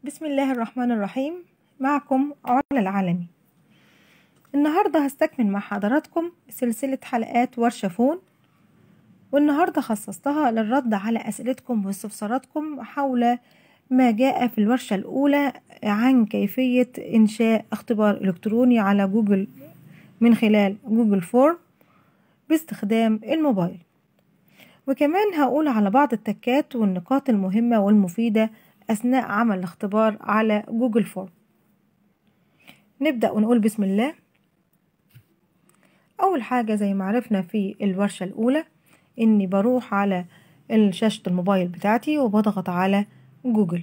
بسم الله الرحمن الرحيم معكم علا العالمي النهاردة هستكمل مع حضراتكم سلسلة حلقات ورشة فون والنهاردة خصصتها للرد على أسئلتكم واستفساراتكم حول ما جاء في الورشة الأولى عن كيفية إنشاء اختبار إلكتروني على جوجل من خلال جوجل فورم باستخدام الموبايل وكمان هقول على بعض التكات والنقاط المهمة والمفيدة أثناء عمل الاختبار على جوجل فورم نبدأ ونقول بسم الله أول حاجة زي ما عرفنا في الورشة الأولى إني بروح على شاشة الموبايل بتاعتي وبضغط على جوجل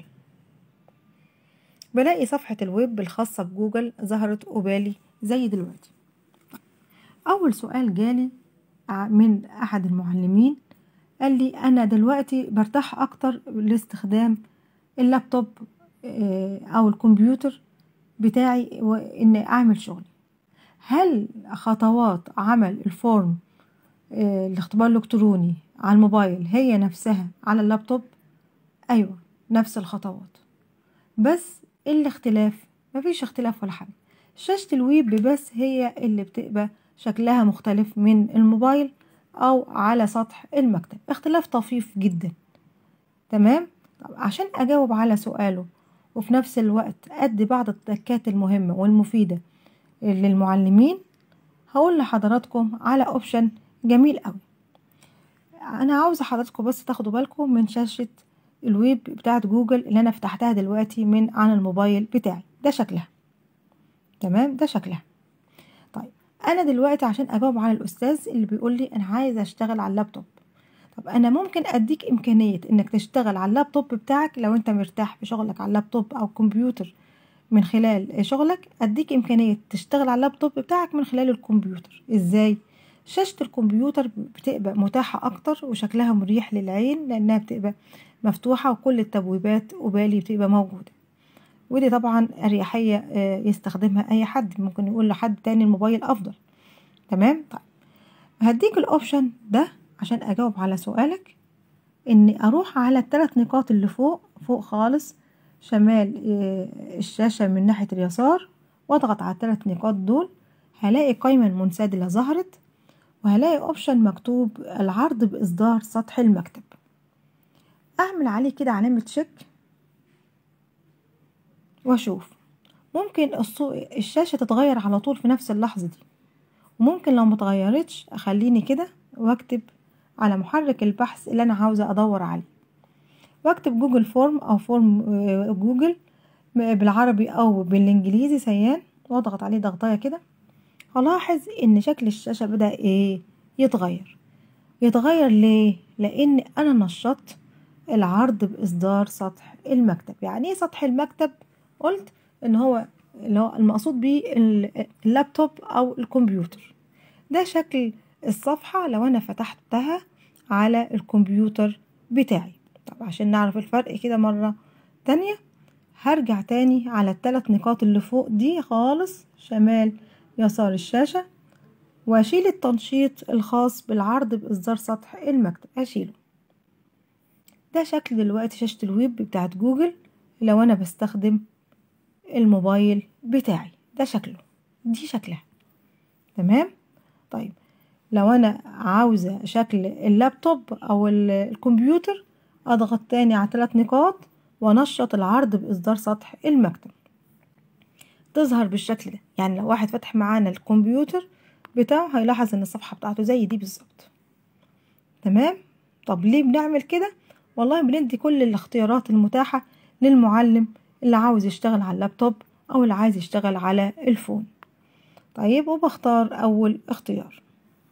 بلاقي صفحة الويب الخاصة بجوجل ظهرت قبالي زي دلوقتي أول سؤال جالي من أحد المعلمين قال لي أنا دلوقتي برتاح أكتر لاستخدام اللابتوب أو الكمبيوتر بتاعي وإن أعمل شغلي هل خطوات عمل الفورم الاختبار الإلكتروني على الموبايل هي نفسها على اللابتوب أيوة نفس الخطوات بس الاختلاف مفيش اختلاف ولا حاجة شاشة الويب بس هي اللي بتبقى شكلها مختلف من الموبايل أو على سطح المكتب اختلاف طفيف جدا تمام طب عشان أجاوب على سؤاله وفي نفس الوقت أدي بعض التكات المهمة والمفيدة للمعلمين هقول لحضراتكم على اوبشن جميل قوي انا عاوزه حضراتكم بس تاخدوا بالكم من شاشه الويب بتاعت جوجل اللي انا فتحتها دلوقتي من عن الموبايل بتاعي ده شكلها تمام ده شكلها طيب انا دلوقتي عشان اجاوب على الاستاذ اللي بيقول لي انا عايزه اشتغل على اللابتوب طب انا ممكن اديك امكانيه انك تشتغل على اللابتوب بتاعك لو انت مرتاح في شغلك على اللابتوب او كمبيوتر من خلال شغلك اديك امكانيه تشتغل على اللابتوب بتاعك من خلال الكمبيوتر ازاي شاشه الكمبيوتر بتبقى متاحه اكتر وشكلها مريح للعين لانها بتبقى مفتوحه وكل التبويبات قبالي بتبقى موجوده ودي طبعا اريحيه يستخدمها اي حد ممكن يقول لحد تاني الموبايل افضل تمام طيب هديك الاوبشن ده عشان اجاوب على سؤالك اني اروح على الثلاث نقاط اللي فوق فوق خالص شمال الشاشة من ناحية اليسار واضغط على الثلاث نقاط دول هلاقي قائمة المنسدلة ظهرت وهلاقي اوبشن مكتوب العرض بإصدار سطح المكتب أعمل عليه كده علامة تشيك وأشوف ممكن الشاشة تتغير على طول في نفس اللحظة دي وممكن لو متغيرتش أخليني كده وأكتب على محرك البحث اللي أنا عاوزة أدور عليه واكتب جوجل فورم او فورم جوجل بالعربي او بالانجليزي سيان واضغط عليه ضغطايه كده هلاحظ ان شكل الشاشه بدا ايه يتغير يتغير ليه لان انا نشطت العرض باصدار سطح المكتب يعني ايه سطح المكتب قلت ان هو اللي هو المقصود بيه اللابتوب او الكمبيوتر ده شكل الصفحه لو انا فتحتها على الكمبيوتر بتاعي طب عشان نعرف الفرق كده مرة تانية هرجع تاني على الثلاث نقاط اللي فوق دي خالص شمال يسار الشاشة واشيل التنشيط الخاص بالعرض بإصدار سطح المكتب هشيله ده شكل دلوقتي شاشة الويب بتاعت جوجل لو أنا بستخدم الموبايل بتاعي ده شكله دي شكلها تمام طيب لو أنا عاوزة شكل اللابتوب أو الكمبيوتر اضغط تاني على ثلاث نقاط وانشط العرض باصدار سطح المكتب تظهر بالشكل ده يعني لو واحد فتح معانا الكمبيوتر بتاعه هيلاحظ ان الصفحة بتاعته زي دي بالظبط تمام طب ليه بنعمل كده والله بندي كل الاختيارات المتاحة للمعلم اللي عاوز يشتغل على اللابتوب او اللي عايز يشتغل على الفون طيب وبختار اول اختيار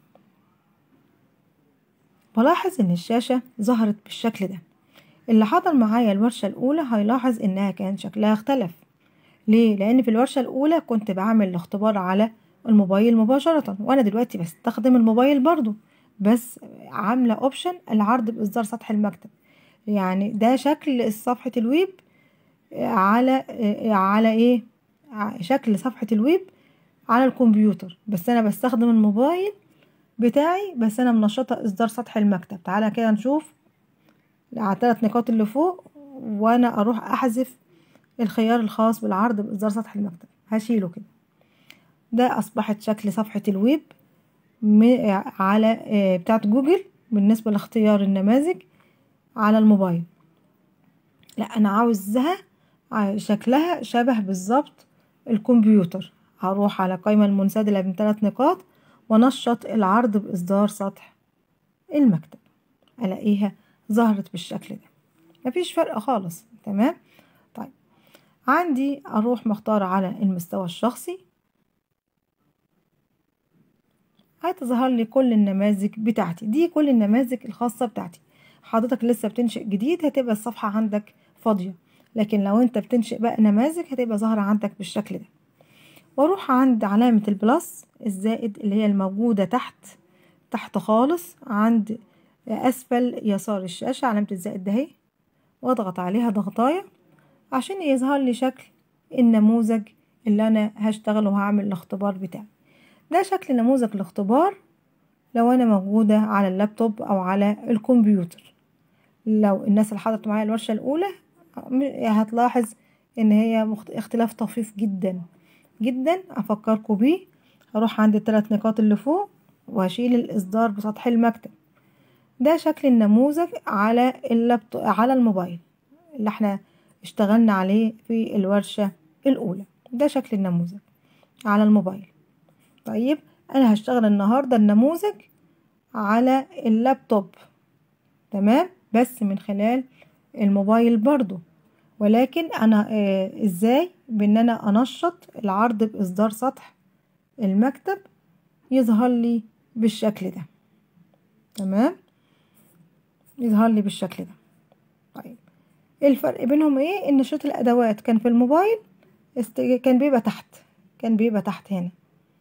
بلاحظ ان الشاشة ظهرت بالشكل ده اللي حضر معايا الورشة الأولى هيلاحظ إنها كان شكلها اختلف ليه؟ لأن في الورشة الأولى كنت بعمل الاختبار على الموبايل مباشرة وأنا دلوقتي بستخدم الموبايل برضو بس عاملة أوبشن العرض بإصدار سطح المكتب يعني ده شكل صفحة الويب على على إيه؟ شكل صفحة الويب على الكمبيوتر بس أنا بستخدم الموبايل بتاعي بس انا منشطه اصدار سطح المكتب تعالى كده نشوف على الثلاث نقاط اللي فوق وانا اروح احذف الخيار الخاص بالعرض بإصدار سطح المكتب هشيله كده ده أصبحت شكل صفحة الويب على بتاعت جوجل بالنسبة لاختيار النماذج على الموبايل لا أنا عاوزها شكلها شبه بالظبط الكمبيوتر هروح على القائمة المنسدلة من ثلاث نقاط ونشط العرض بإصدار سطح المكتب ألاقيها ظهرت بالشكل ده مفيش فرق خالص تمام طيب عندي أروح مختار على المستوى الشخصي هتظهر لي كل النماذج بتاعتي دي كل النماذج الخاصة بتاعتي حضرتك لسه بتنشئ جديد هتبقى الصفحة عندك فاضية لكن لو انت بتنشئ بقى نماذج هتبقى ظاهرة عندك بالشكل ده واروح عند علامة البلس الزائد اللي هي الموجودة تحت تحت خالص عند أسفل يسار الشاشة علامة الزائد ده اهي واضغط عليها ضغطاية عشان يظهر لي شكل النموذج اللي أنا هشتغل وهعمل الاختبار بتاعي ده شكل نموذج الاختبار لو أنا موجودة على اللابتوب أو على الكمبيوتر لو الناس اللي حضرت معايا الورشة الأولى هتلاحظ إن هي اختلاف طفيف جدا جدا أفكركم بيه هروح عند الثلاث نقاط اللي فوق وهشيل الإصدار بسطح المكتب ده شكل النموذج على اللابتوب على الموبايل اللي احنا اشتغلنا عليه في الورشة الأولى ده شكل النموذج على الموبايل طيب أنا هشتغل النهاردة النموذج على اللابتوب تمام بس من خلال الموبايل برضو ولكن أنا آه إزاي بإن أنا أنشط العرض بإصدار سطح المكتب يظهر لي بالشكل ده تمام يظهر لي بالشكل ده طيب الفرق بينهم ايه ان شريط الادوات كان في الموبايل است... كان بيبقى تحت كان بيبقى تحت هنا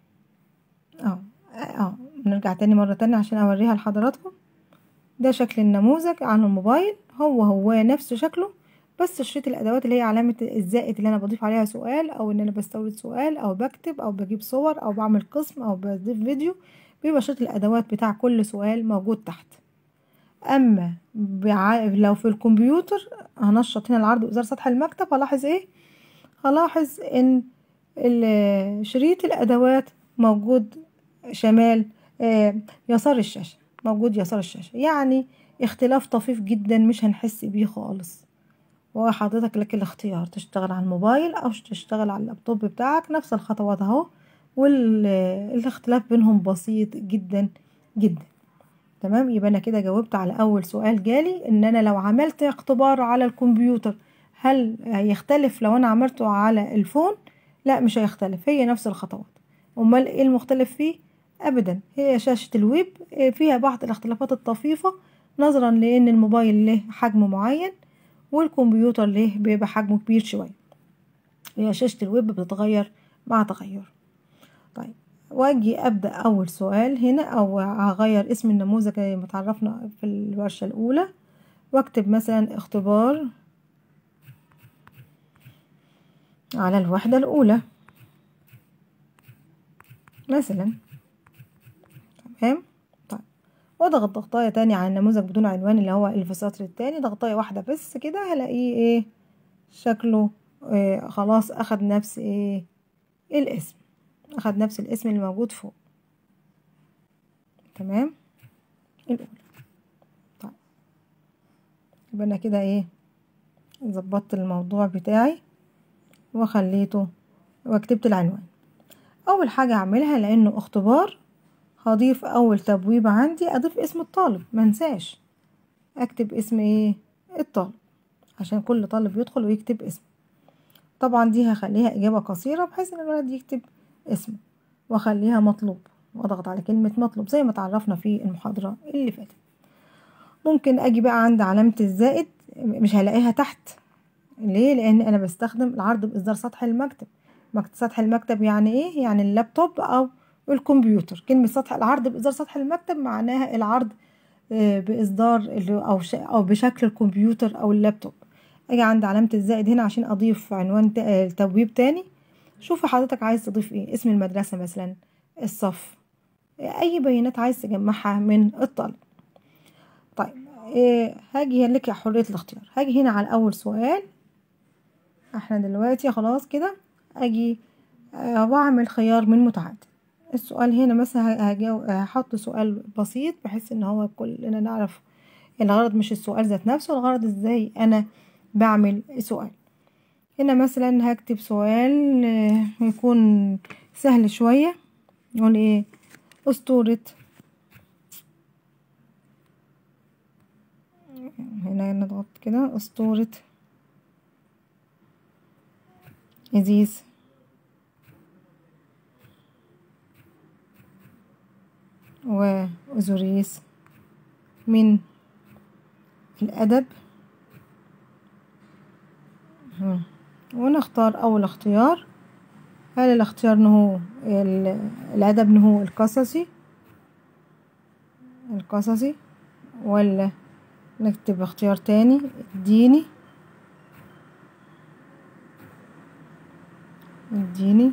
اه اه نرجع تاني مرة تانية عشان اوريها لحضراتكم ده شكل النموذج على الموبايل هو هو نفس شكله بس شريط الادوات اللي هي علامة الزائد اللي انا بضيف عليها سؤال او ان انا بستورد سؤال او بكتب او بجيب صور او بعمل قسم او بضيف فيديو بيبقى شريط الادوات بتاع كل سؤال موجود تحت اما بع... لو في الكمبيوتر هنشط هنا العرض وإزار سطح المكتب هلاحظ ايه هلاحظ ان شريط الادوات موجود شمال آه يسار الشاشة موجود يسار الشاشة يعني اختلاف طفيف جدا مش هنحس بيه خالص وحضرتك لك الاختيار تشتغل على الموبايل او تشتغل على اللابتوب بتاعك نفس الخطوات اهو والاختلاف بينهم بسيط جدا جدا تمام يبقى انا كده جاوبت على اول سؤال جالي ان انا لو عملت اختبار على الكمبيوتر هل هيختلف لو انا عملته على الفون لا مش هيختلف هي نفس الخطوات امال ايه المختلف فيه ابدا هي شاشة الويب فيها بعض الاختلافات الطفيفة نظرا لان الموبايل له حجم معين والكمبيوتر له بيبقى حجمه كبير شوية هي شاشة الويب بتتغير مع تغير طيب واجي ابدا اول سؤال هنا او هغير اسم النموذج زي ما اتعرفنا في الورشه الاولى واكتب مثلا اختبار على الوحده الاولى مثلا تمام طيب واضغط ضغطايه تاني على النموذج بدون عنوان اللي هو اللي في السطر التاني ضغطايه واحده بس كده هلاقيه ايه شكله إيه خلاص اخد نفس ايه الاسم اخد نفس الاسم اللي موجود فوق تمام الاولى طيب يبقى انا كده ايه ظبطت الموضوع بتاعي وخليته وكتبت العنوان اول حاجه اعملها لانه اختبار هضيف اول تبويبه عندي اضيف اسم الطالب منساش اكتب اسم ايه الطالب عشان كل طالب يدخل ويكتب اسمه طبعا دي هخليها اجابه قصيره بحيث ان الولد يكتب اسمه واخليها مطلوب واضغط على كلمة مطلوب زي ما تعرفنا في المحاضرة اللي فاتت ممكن اجي بقى عند علامة الزائد مش هلاقيها تحت ليه لان انا بستخدم العرض باصدار سطح المكتب سطح المكتب يعني ايه يعني اللابتوب او الكمبيوتر كلمة سطح العرض باصدار سطح المكتب معناها العرض باصدار او او بشكل الكمبيوتر او اللابتوب اجي عند علامة الزائد هنا عشان اضيف عنوان تبويب تاني شوف حضرتك عايز تضيف ايه اسم المدرسة مثلا الصف اي بيانات عايز تجمعها من الطالب طيب إيه هاجي لك حرية الاختيار هاجي هنا على اول سؤال احنا دلوقتي خلاص كده اجي آه، واعمل خيار من متعدد السؤال هنا مثلا هجاو- هحط سؤال بسيط بحيث ان هو كلنا نعرف الغرض مش السؤال ذات نفسه الغرض ازاي انا بعمل سؤال هنا مثلا هكتب سؤال آه، يكون سهل شوية نقول ايه اسطورة هنا نضغط كده اسطورة إزيز وأوزوريس من الأدب مم. ونختار أول اختيار هل الاختيار نهو ال- الأدب نهو القصصي القصصي ولا نكتب اختيار تاني الديني الديني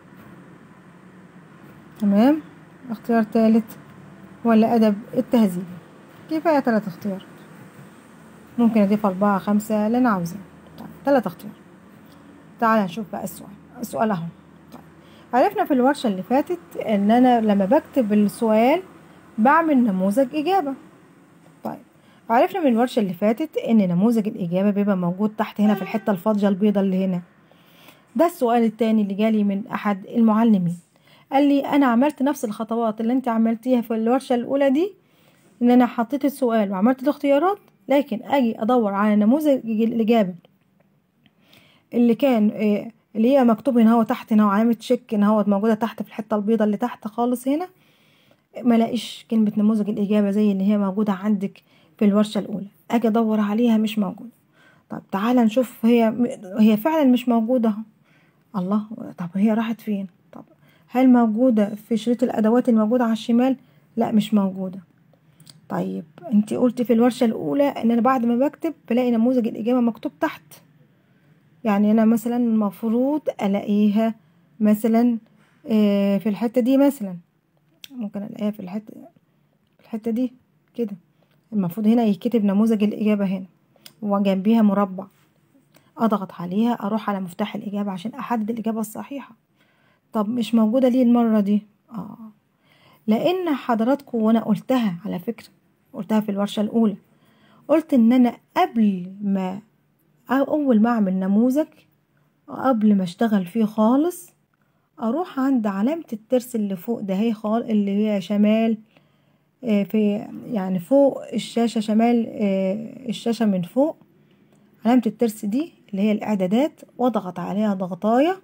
تمام اختيار تالت ولا أدب التهذيب كفاية تلات اختيارات ممكن أضيف أربعة خمسة اللي أنا عاوزاه طيب تلات اختيار تعالى نشوف بقى السؤال السؤال أهو طيب. عرفنا في الورشة اللي فاتت إن أنا لما بكتب السؤال بعمل نموذج إجابة طيب عرفنا من الورشة اللي فاتت إن نموذج الإجابة بيبقى موجود تحت هنا في الحتة الفاضية البيضة اللي هنا ده السؤال التاني اللي جالي من أحد المعلمين قال لي أنا عملت نفس الخطوات اللي أنت عملتيها في الورشة الأولى دي إن أنا حطيت السؤال وعملت الاختيارات لكن أجي أدور على نموذج الإجابة اللي كان آه، اللي هي مكتوب هنا هو تحت هنا علامة تشيك هنا هو موجودة تحت في الحتة البيضة اللي تحت خالص هنا ما لاقيش كلمة نموذج الإجابة زي اللي هي موجودة عندك في الورشة الأولى أجي أدور عليها مش موجودة طب تعالى نشوف هي هي فعلا مش موجودة اهو الله طب هي راحت فين طب هل موجودة في شريط الأدوات الموجودة على الشمال لا مش موجودة طيب انت قلتي في الورشة الأولى ان انا بعد ما بكتب بلاقي نموذج الإجابة مكتوب تحت يعني انا مثلا المفروض الاقيها مثلا آه، في الحتة دي مثلا ممكن الاقيها في الحتة في الحتة دي كده المفروض هنا يكتب نموذج الإجابة هنا وجنبيها مربع اضغط عليها اروح على مفتاح الإجابة عشان احدد الإجابة الصحيحة طب مش موجودة ليه المرة دي اه لان حضراتكم وانا قلتها على فكرة قلتها في الورشة الاولى قلت ان انا قبل ما اول ما اعمل نموذج قبل ما اشتغل فيه خالص اروح عند علامة الترس اللي فوق ده هي خال اللي هي شمال آه، في يعني فوق الشاشة شمال آه، الشاشة من فوق علامة الترس دي اللي هي الاعدادات واضغط عليها ضغطاية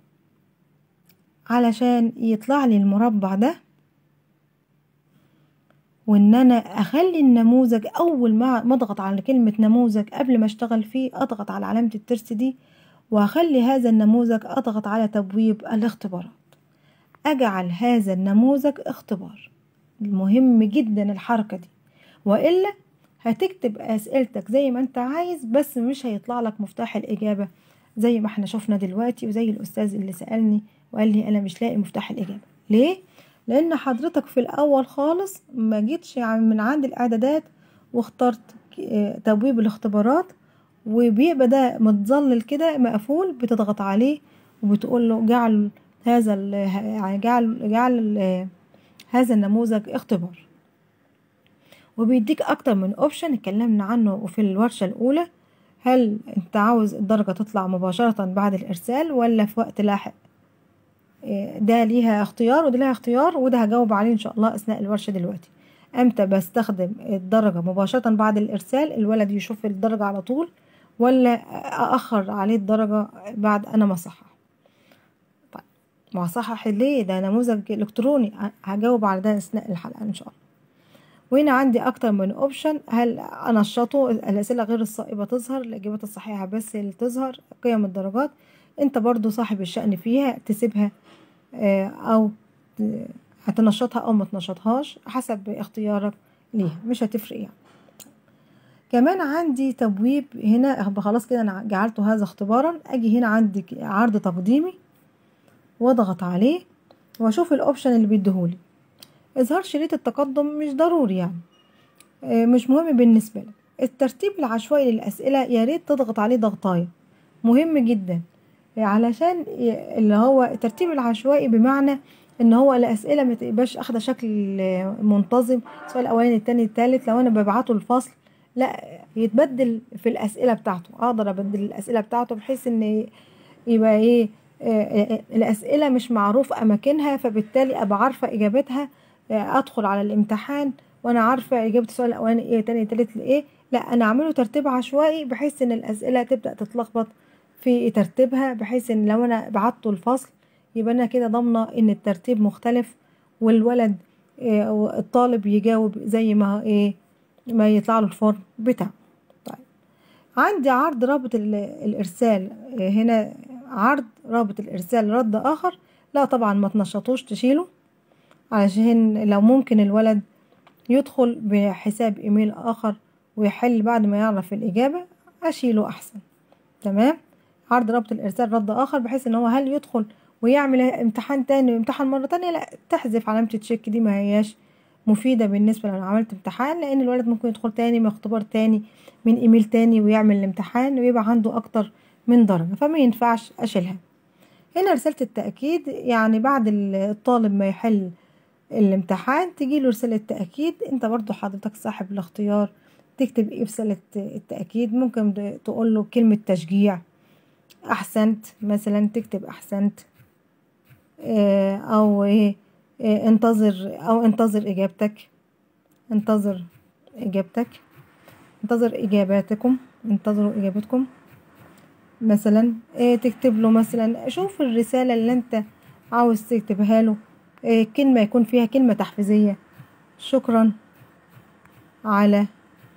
علشان يطلع لي المربع ده وان انا اخلي النموذج اول ما ما اضغط على كلمة نموذج قبل ما اشتغل فيه اضغط على علامة الترس دي واخلي هذا النموذج اضغط على تبويب الاختبارات اجعل هذا النموذج اختبار مهم جدا الحركة دي والا هتكتب اسئلتك زي ما انت عايز بس مش هيطلع لك مفتاح الاجابة زي ما احنا شفنا دلوقتي وزي الاستاذ اللي سألني وقال لي انا مش لاقي مفتاح الاجابة ليه لان حضرتك في الاول خالص ما جيتش عن- من عند الاعدادات واخترت آه، تبويب الاختبارات وبيبقى ده متظلل كده مقفول بتضغط عليه وبتقول له جعل هذا ال- يعني جعل جعل آه، هذا النموذج اختبار وبيديك اكتر من اوبشن اتكلمنا عنه في الورشة الاولى هل انت عاوز الدرجة تطلع مباشرة بعد الارسال ولا في وقت لاحق إيه، ده ليها اختيار وده ليها اختيار وده هجاوب عليه ان شاء الله اثناء الورشة دلوقتي امتى بستخدم الدرجة مباشرة بعد الارسال الولد يشوف الدرجة على طول ولا اخر عليه الدرجة بعد انا ما اصحح طيب ما اصحح ليه ده نموذج الكتروني هجاوب على ده اثناء الحلقة ان شاء الله وهنا عندي اكتر من اوبشن هل انشطه الاسئله غير الصائبه تظهر الاجابات الصحيحه بس اللي تظهر قيم الدرجات انت برضو صاحب الشأن فيها تسيبها آه، او ت- هتنشطها او ما تنشطهاش حسب اختيارك ليها مش هتفرق يعني كمان عندي تبويب هنا أهو خلاص كده انا جعلته هذا اختبارا اجي هنا عندي عرض تقديمي واضغط عليه واشوف الاوبشن اللي بيديهولي اظهار شريط التقدم مش ضروري يعني آه، مش مهم بالنسبه لك الترتيب العشوائي للاسئله يا ريت تضغط عليه ضغطايه مهم جدا علشان ي- اللي هو الترتيب العشوائي بمعنى ان هو الاسئله ما تبقاش اخده شكل منتظم السؤال الاولاني التاني التالت لو انا ببعته الفصل لا يتبدل في الاسئله بتاعته اقدر ابدل الاسئله بتاعته بحيث ان يبقى ايه آه، آه، الاسئله مش معروف اماكنها فبالتالي ابقى عارفه اجابتها آه، ادخل على الامتحان وانا عارفه اجابه السؤال الاولاني ايه تاني تالت لايه لا انا اعمله ترتيب عشوائي بحيث ان الاسئله تبدا تتلخبط في ترتيبها بحيث ان لو انا بعته الفصل يبقى انا كده ضامنه ان الترتيب مختلف والولد آه، أو الطالب يجاوب زي ما ايه ما يطلع له الفورم بتاعه طيب عندي عرض رابط ال- الارسال آه، هنا عرض رابط الارسال رد اخر لا طبعا ما تنشطوش تشيله علشان لو ممكن الولد يدخل بحساب ايميل اخر ويحل بعد ما يعرف الاجابه اشيله احسن تمام عرض رابط الارسال رد اخر بحيث ان هو هل يدخل ويعمل امتحان تاني ويمتحن مره تانية لا تحذف علامه التشيك دي ما هياش مفيده بالنسبه لو عملت امتحان لان الولد ممكن يدخل تاني من اختبار تاني من ايميل تاني ويعمل الامتحان ويبقى عنده اكتر من درجه فما ينفعش اشيلها هنا رساله التاكيد يعني بعد الطالب ما يحل الامتحان تجيله رسالة تأكيد انت برضو حضرتك صاحب الاختيار تكتب ايه في رسالة التأكيد ممكن تقول له كلمة تشجيع أحسنت مثلا تكتب أحسنت آه، أو ايه آه، انتظر أو انتظر إجابتك انتظر إجابتك انتظر إجاباتكم انتظروا إجابتكم مثلا إيه تكتب له مثلا شوف الرسالة اللي انت عاوز تكتبها له إيه كلمة يكون فيها كلمة تحفيزية شكرا على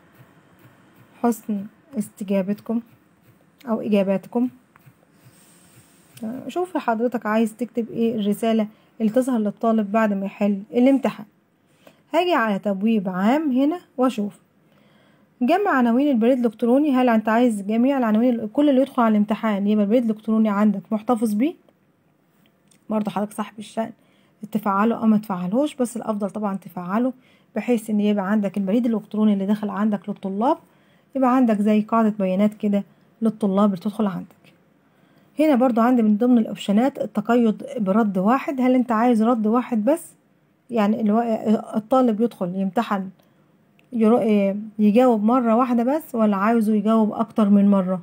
حسن استجابتكم أو إجاباتكم شوف حضرتك عايز تكتب ايه الرسالة اللي تظهر للطالب بعد ما يحل الامتحان هاجي على تبويب عام هنا واشوف جمع عناوين البريد الالكتروني هل انت عايز جميع العناوين كل اللي يدخل على الامتحان يبقى البريد الالكتروني عندك محتفظ بيه برضه حضرتك صاحب الشأن تفعله او ما تفعلهوش بس الافضل طبعا تفعله بحيث ان يبقى عندك البريد الالكتروني اللي داخل عندك للطلاب يبقى عندك زي قاعدة بيانات كده للطلاب اللي تدخل عندك هنا برضو عندي من ضمن الاوبشنات التقيد برد واحد هل انت عايز رد واحد بس يعني الو... الطالب يدخل يمتحن يرو... يجاوب مرة واحدة بس ولا عايزه يجاوب اكتر من مرة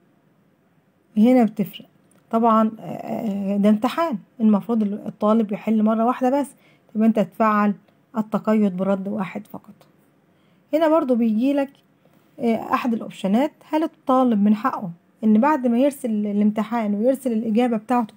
هنا بتفرق طبعا ده امتحان المفروض الطالب يحل مرة واحدة بس يبقى انت تفعل التقيد برد واحد فقط هنا برضو بيجيلك احد الاوبشنات هل الطالب من حقه ان بعد ما يرسل الامتحان ويرسل الاجابة بتاعته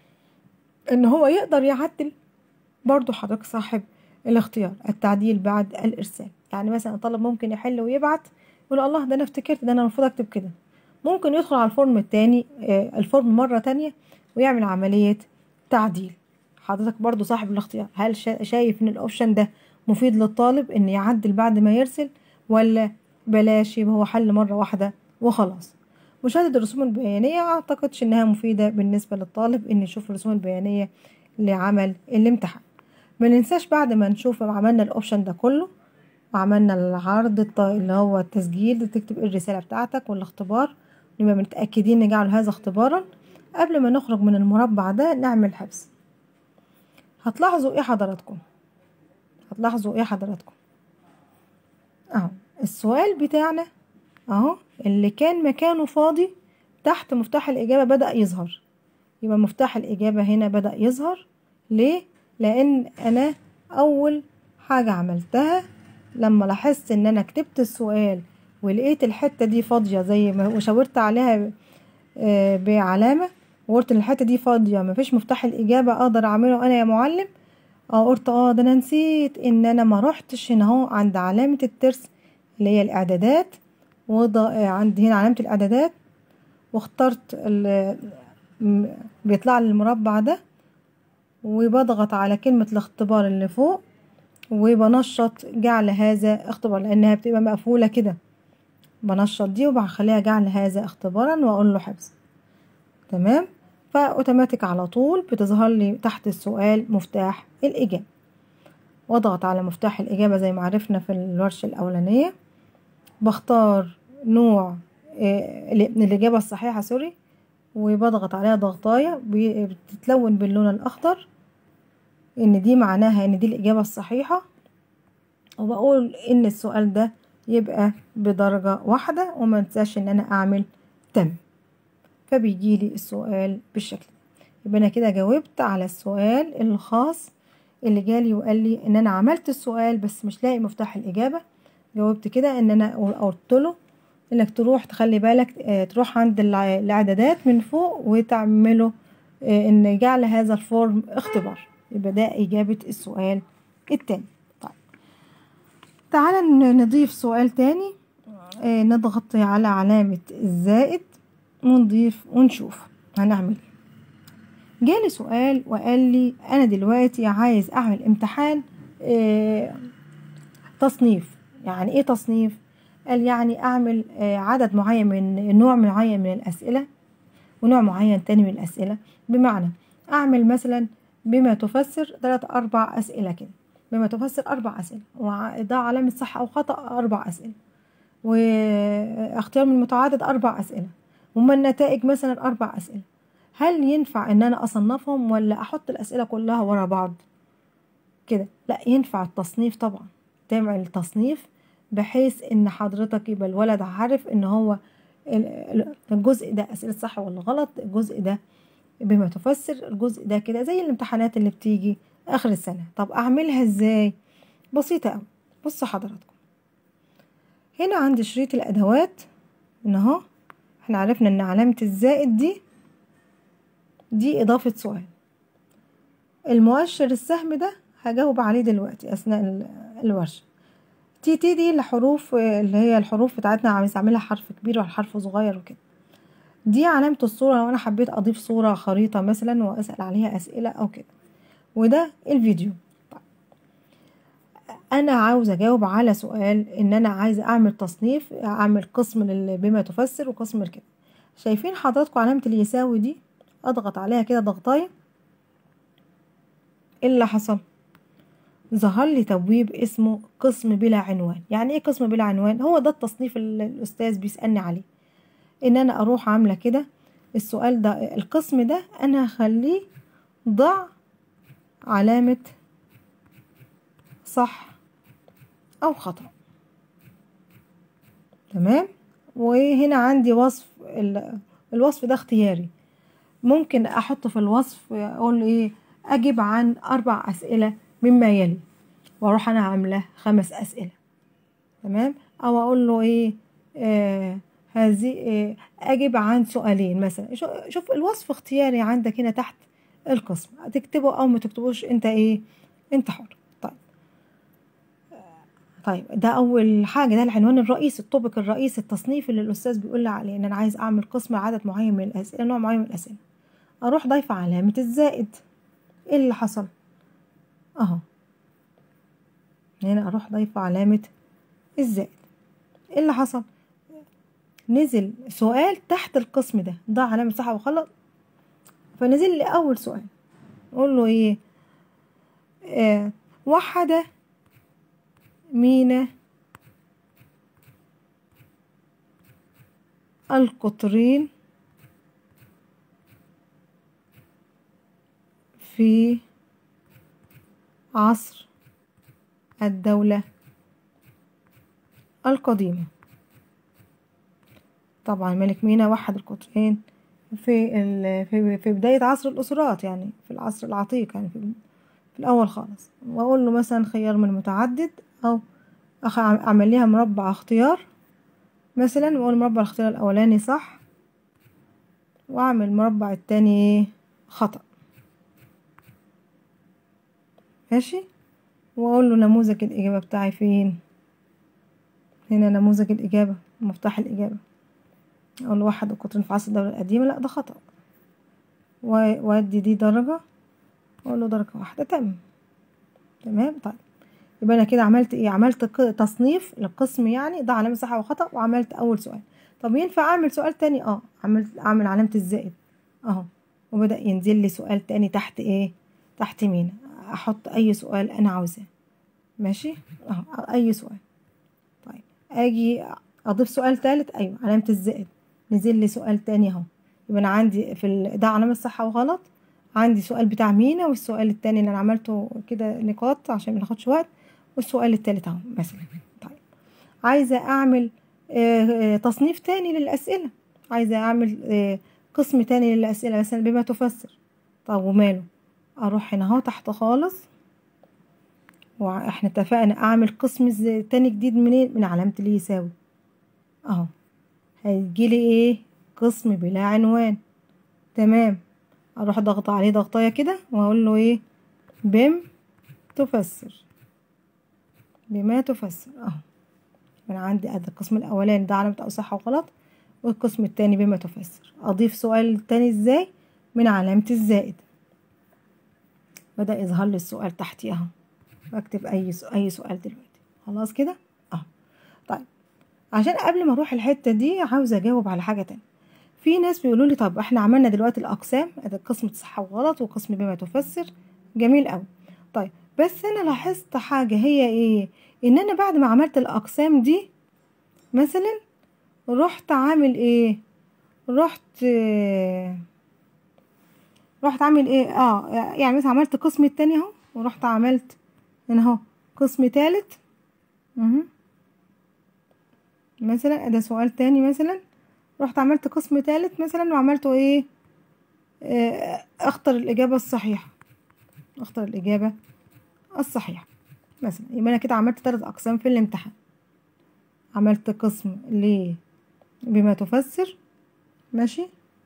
ان هو يقدر يعدل برضو حضرتك صاحب الاختيار التعديل بعد الارسال يعني مثلا الطالب ممكن يحل ويبعت يقول الله ده انا افتكرت ده انا المفروض اكتب كده ممكن يدخل على الفورم التاني الفورم مرة تانية ويعمل عملية تعديل حضرتك برضو صاحب الاختيار هل شايف ان الاوبشن ده مفيد للطالب ان يعدل بعد ما يرسل ولا بلاش يبقى هو حل مرة واحدة وخلاص مشاهدة الرسوم البيانية اعتقدش انها مفيدة بالنسبة للطالب ان يشوف الرسوم البيانية لعمل الامتحان ما ننساش بعد ما نشوف عملنا الاوبشن ده كله وعملنا العرض اللي هو التسجيل تكتب الرسالة بتاعتك والاختبار نبقى متأكدين نجعل هذا اختبارا قبل ما نخرج من المربع ده نعمل حبس هتلاحظوا ايه حضراتكم هتلاحظوا ايه حضراتكم اهو السؤال بتاعنا اهو اللي كان مكانه فاضي تحت مفتاح الإجابة بدأ يظهر يبقى مفتاح الإجابة هنا بدأ يظهر ليه؟ لأن أنا أول حاجة عملتها لما لاحظت إن أنا كتبت السؤال ولقيت الحتة دي فاضية زي ما وشاورت عليها بعلامة وقلت إن الحتة دي فاضية مفيش مفتاح الإجابة أقدر أعمله أنا يا معلم اه قلت اه ده أنا نسيت إن أنا ما روحتش هنا أهو عند علامة الترس اللي هي الإعدادات وضع عندي هنا علامة الإعدادات واخترت بيطلع لي المربع ده وبضغط على كلمة الاختبار اللي فوق وبنشط جعل هذا اختبار لأنها بتبقى مقفولة كده بنشط دي وبخليها جعل هذا اختبارا وأقول له حفظ تمام فأوتوماتيك على طول بتظهر لي تحت السؤال مفتاح الإجابة واضغط على مفتاح الإجابة زي ما عرفنا في الورشة الأولانية بختار نوع الإجابة الصحيحة سوري وبضغط عليها ضغطاية بتتلون باللون الأخضر إن دي معناها إن دي الإجابة الصحيحة وبقول إن السؤال ده يبقى بدرجة واحدة وما انساش إن أنا أعمل تم فبيجيلي السؤال بالشكل يبقى أنا كده جاوبت على السؤال الخاص اللي جالي وقال لي إن أنا عملت السؤال بس مش لاقي مفتاح الإجابة جاوبت كده إن أنا قلت له انك تروح تخلي بالك تروح عند الاعدادات من فوق وتعمله ان جعل هذا الفورم اختبار يبقى ده اجابة السؤال التاني طيب تعالى نضيف سؤال تاني نضغط على علامة الزائد ونضيف ونشوف هنعمل ايه جالي سؤال وقال لي انا دلوقتي عايز اعمل امتحان تصنيف يعني ايه تصنيف قال يعني أعمل عدد معين من نوع معين من الأسئلة ونوع معين تاني من الأسئلة بمعنى أعمل مثلا بما تفسر ثلاث أربع أسئلة كده بما تفسر أربع أسئلة وإضاء علامة صح أو خطأ أربع أسئلة واختيار من متعدد أربع أسئلة وما النتائج مثلا أربع أسئلة هل ينفع إن أنا أصنفهم ولا أحط الأسئلة كلها ورا بعض كده لا ينفع التصنيف طبعا تعمل تصنيف بحيث ان حضرتك يبقى الولد عارف ان هو الجزء ده اسئله صح ولا غلط الجزء ده بما تفسر الجزء ده كده زي الامتحانات اللي بتيجي اخر السنه طب اعملها ازاي بسيطه قوي بصوا حضراتكم هنا عند شريط الادوات ان اهو احنا عرفنا ان علامه الزائد دي دي اضافه سؤال المؤشر السهم ده هجاوب عليه دلوقتي اثناء الورشه تي تي دي الحروف اللي هي الحروف بتاعتنا عايز اعملها حرف كبير ولا حرف صغير وكده دي علامة الصورة لو انا حبيت اضيف صورة خريطة مثلا واسأل عليها اسئلة او كده وده الفيديو انا عاوز اجاوب على سؤال ان انا عايزة اعمل تصنيف اعمل قسم بما تفسر وقسم كده شايفين حضراتكم علامة اليساوي دي اضغط عليها كده ضغطاية ايه اللي حصل ظهر لي تبويب اسمه قسم بلا عنوان يعني ايه قسم بلا عنوان هو ده التصنيف اللي الاستاذ بيسالني عليه ان انا اروح عامله كده السؤال ده القسم ده انا هخليه ضع علامه صح او خطا تمام وهنا عندي وصف الوصف ده اختياري ممكن احط في الوصف اقول ايه اجب عن اربع اسئله مما يلي واروح انا عامله خمس اسئله تمام او اقول له ايه آه هذه آه اجب عن سؤالين مثلا شوف الوصف اختياري عندك هنا تحت القسم تكتبه او ما تكتبوش انت ايه انت حر طيب طيب ده اول حاجه ده العنوان الرئيسي الطبق الرئيسي التصنيف اللي الاستاذ بيقول لي عليه ان انا عايز اعمل قسم عدد معين من الاسئله نوع معين من الاسئله اروح ضايفه علامه الزائد ايه اللي حصل اهو هنا اروح ضايفه علامه الزائد ايه اللي حصل نزل سؤال تحت القسم ده ضع علامه صح وغلط فنزل لي اول سؤال اقول له ايه آه وحد مين القطرين في عصر الدولة القديمة طبعا ملك مينا وحد القطرين في في في بداية عصر الأسرات يعني في العصر العتيق يعني في, في الأول خالص وأقول له مثلا خيار من متعدد أو أعمل ليها مربع اختيار مثلا وأقول مربع الاختيار الأولاني صح وأعمل المربع التاني خطأ ماشي واقول له نموذج الاجابه بتاعي فين هنا نموذج الاجابه مفتاح الاجابه اقول له واحد القطرين في عصر الدوله القديمه لا ده خطا وادي دي درجه اقول له درجه واحده تم تمام طيب يبقى انا كده عملت ايه عملت تصنيف للقسم يعني ده علامه صح وخطا وعملت اول سؤال طب ينفع اعمل سؤال تاني اه عملت اعمل علامه الزائد اهو وبدا ينزل لي سؤال تاني تحت ايه تحت مين احط اي سؤال انا عاوزاه ماشي اهو اي سؤال طيب اجي اضيف سؤال ثالث ايوه علامه الزائد نزل لي سؤال تاني اهو يبقى انا عندي في ال... ده علامه صح وغلط عندي سؤال بتاع مينا والسؤال التاني اللي انا عملته كده نقاط عشان ما ناخدش وقت والسؤال التالت اهو مثلا طيب عايزه اعمل آه تصنيف تاني للاسئله عايزه اعمل آه قسم تاني للاسئله مثلا بما تفسر طب وماله اروح هنا اهو تحت خالص واحنا اتفقنا اعمل قسم تاني جديد منين من علامه اللي يساوي اهو هيجيلي ايه قسم بلا عنوان تمام اروح ضغط عليه ضغطايه كده واقول له ايه بم تفسر بما تفسر اهو من عندي ادي القسم الاولاني ده علامه او صح وغلط والقسم التاني بما تفسر اضيف سؤال تاني ازاي من علامه الزائد بدا يظهر لي السؤال تحتي اهو بكتب اي سؤال اي سؤال دلوقتي خلاص كده اهو طيب عشان قبل ما اروح الحته دي عاوزه اجاوب على حاجه تانية في ناس بيقولوا لي طب احنا عملنا دلوقتي الاقسام ادي قسم صح وغلط وقسم بما تفسر جميل قوي طيب بس انا لاحظت حاجه هي ايه ان انا بعد ما عملت الاقسام دي مثلا رحت عامل ايه رحت رحت عامل ايه اه يعني مثلا عملت قسم التاني اهو ورحت عملت هنا اهو قسم تالت اهو مثلا ده سؤال تاني مثلا رحت عملت قسم تالت مثلا وعملته ايه اه اختر الاجابه الصحيحه اختر الاجابه الصحيحه مثلا يبقى انا كده عملت تلات اقسام في الامتحان عملت قسم ل بما تفسر ماشي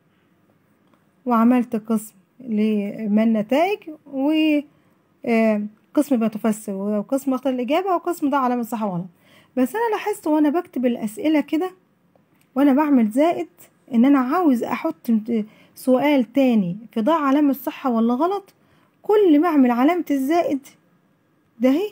وعملت قسم لما النتائج و قسم بما تفسر وقسم اختار الاجابه وقسم ده علامه صح وغلط بس انا لاحظت وانا بكتب الاسئله كده وانا بعمل زائد ان انا عاوز احط سؤال تاني في ضع علامه صح ولا غلط كل ما اعمل علامه الزائد ده اهي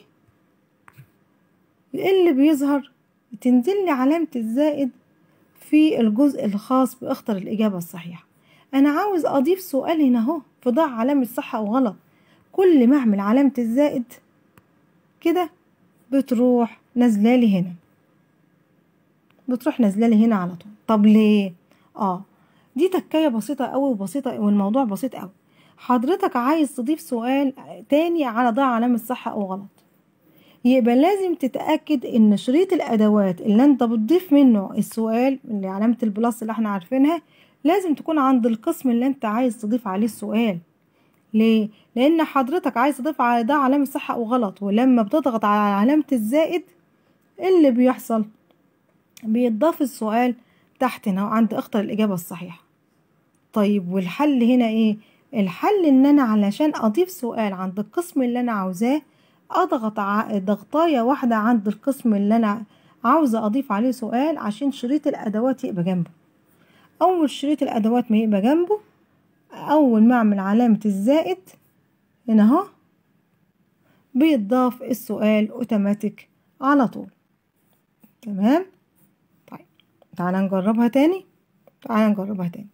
ايه اللي بيظهر تنزل لي علامه الزائد في الجزء الخاص باختر الاجابه الصحيحه انا عاوز اضيف سؤال هنا اهو في ضع علامه صح او غلط كل ما اعمل علامه الزائد كده بتروح نازله لي هنا بتروح نازله لي هنا على طول طب ليه اه دي تكايه بسيطه قوي وبسيطه والموضوع بسيط قوي حضرتك عايز تضيف سؤال تاني على ضع علامه صح او غلط يبقى لازم تتاكد ان شريط الادوات اللي انت بتضيف منه السؤال اللي علامه البلس اللي احنا عارفينها لازم تكون عند القسم اللي انت عايز تضيف عليه السؤال ليه لان حضرتك عايز تضيف على ده علامه صح او غلط ولما بتضغط على علامه الزائد اللي بيحصل بيتضاف السؤال تحت هنا عند اختر الاجابه الصحيحه طيب والحل هنا ايه الحل ان انا علشان اضيف سؤال عند القسم اللي انا عاوزاه اضغط ضغطايه واحده عند القسم اللي انا عاوزه اضيف عليه سؤال عشان شريط الادوات يبقى جنبه اول شريط الادوات ما يبقى جنبه اول ما اعمل علامه الزائد هنا اهو بيتضاف السؤال اوتوماتيك على طول تمام طيب تعالى نجربها تاني تعالى نجربها تاني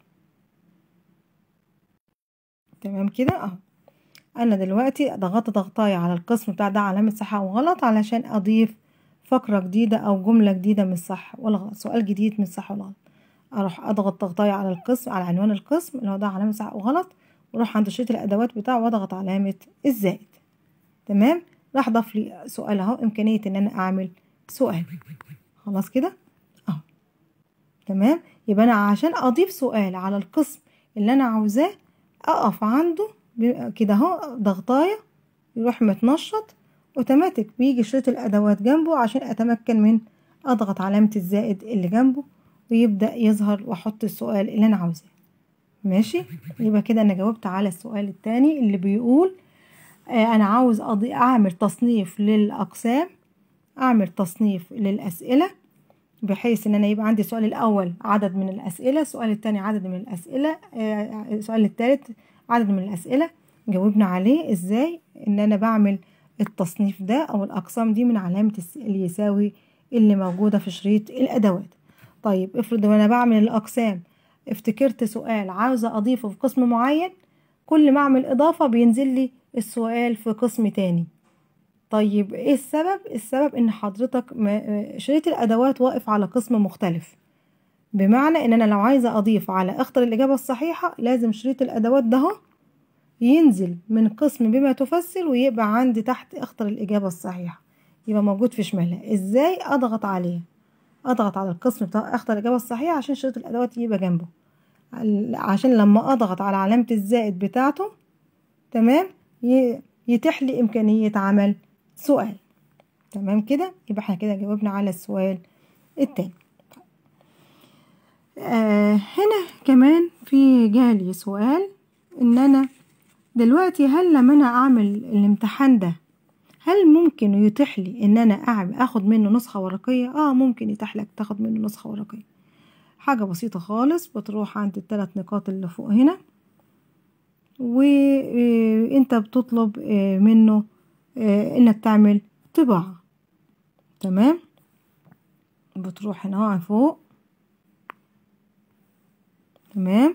تمام كده اهو انا دلوقتي ضغطت ضغطايه على القسم بتاع ده علامه صح او غلط علشان اضيف فقره جديده او جمله جديده من الصح ولا غلط سؤال جديد من الصح ولا غلط اروح اضغط ضغطايه على القسم على عنوان القسم اللي هو ده علامه صح او غلط واروح عند شريط الادوات بتاعه واضغط علامه الزائد تمام راح ضاف لي سؤال اهو امكانيه ان انا اعمل سؤال خلاص كده اهو تمام يبقى انا عشان اضيف سؤال على القسم اللي انا عاوزاه اقف عنده كده اهو ضغطايه يروح متنشط اوتوماتيك بيجي شريط الادوات جنبه عشان اتمكن من اضغط علامه الزائد اللي جنبه ويبدا يظهر واحط السؤال اللي انا عاوزاه ماشي يبقى كده انا جاوبت على السؤال التاني اللي بيقول آه انا عاوز أضي اعمل تصنيف للاقسام اعمل تصنيف للاسئله بحيث ان انا يبقى عندي السؤال الاول عدد من الاسئله السؤال الثاني عدد من الاسئله آه السؤال الثالث عدد من الاسئله جاوبنا عليه ازاي ان انا بعمل التصنيف ده او الاقسام دي من علامه اللي يساوي اللي موجوده في شريط الادوات طيب افرض وانا بعمل الاقسام افتكرت سؤال عاوزه اضيفه في قسم معين كل ما اعمل اضافه بينزل لي السؤال في قسم تاني طيب ايه السبب السبب ان حضرتك شريط الادوات واقف على قسم مختلف بمعنى ان انا لو عايزة اضيف على اختر الاجابة الصحيحة لازم شريط الادوات ده اهو ينزل من قسم بما تفسر ويبقى عندي تحت اختر الاجابة الصحيحة يبقى موجود في شمالها ازاي اضغط عليه اضغط على القسم بتاع اختر الاجابة الصحيحة عشان شريط الادوات يبقى جنبه عشان لما اضغط على علامة الزائد بتاعته تمام يتيح لي امكانية عمل سؤال تمام كده يبقى احنا كده جاوبنا على السؤال التاني آه هنا كمان في جالي سؤال ان انا دلوقتي هل لما انا اعمل الامتحان ده هل ممكن يتيح لي ان انا اعمل اخد منه نسخة ورقية اه ممكن يتيح لك تاخد منه نسخة ورقية حاجة بسيطة خالص بتروح عند الثلاث نقاط اللي فوق هنا وانت بتطلب منه انك تعمل طباعة تمام بتروح هنا فوق تمام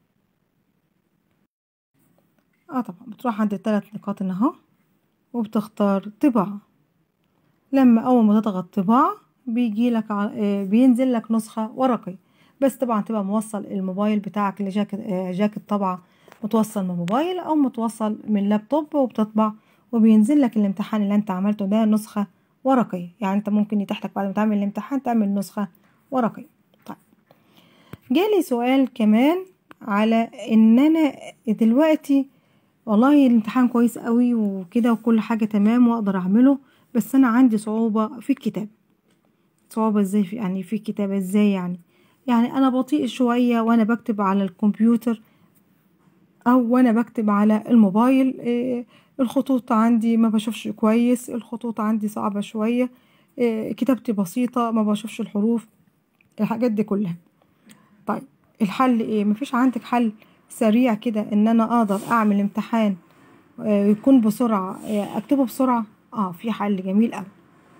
اه طبعا بتروح عند الثلاث نقاط هنا اهو وبتختار طباعة لما اول ما تضغط طباعة بيجي لك بينزل لك نسخة ورقية بس طبعا تبقى موصل الموبايل بتاعك لجاكيت جاكيت طبعة متوصل من موبايل او متوصل من لابتوب وبتطبع وبينزل لك الامتحان اللي انت عملته ده نسخة ورقية يعني انت ممكن يتيح لك بعد ما تعمل الامتحان تعمل نسخة ورقية طيب جالي سؤال كمان على ان انا دلوقتي والله الامتحان كويس قوي وكده وكل حاجة تمام واقدر اعمله بس انا عندي صعوبة في الكتابة صعوبة ازاي في يعني في الكتابة ازاي يعني يعني انا بطيء شوية وانا بكتب على الكمبيوتر او وانا بكتب على الموبايل إيه الخطوط عندي ما بشوفش كويس الخطوط عندي صعبة شوية إيه كتابتي بسيطة ما بشوفش الحروف الحاجات دي كلها طيب الحل ايه مفيش عندك حل سريع كده ان انا اقدر اعمل امتحان إيه يكون بسرعة اكتبه بسرعة اه في حل جميل قوي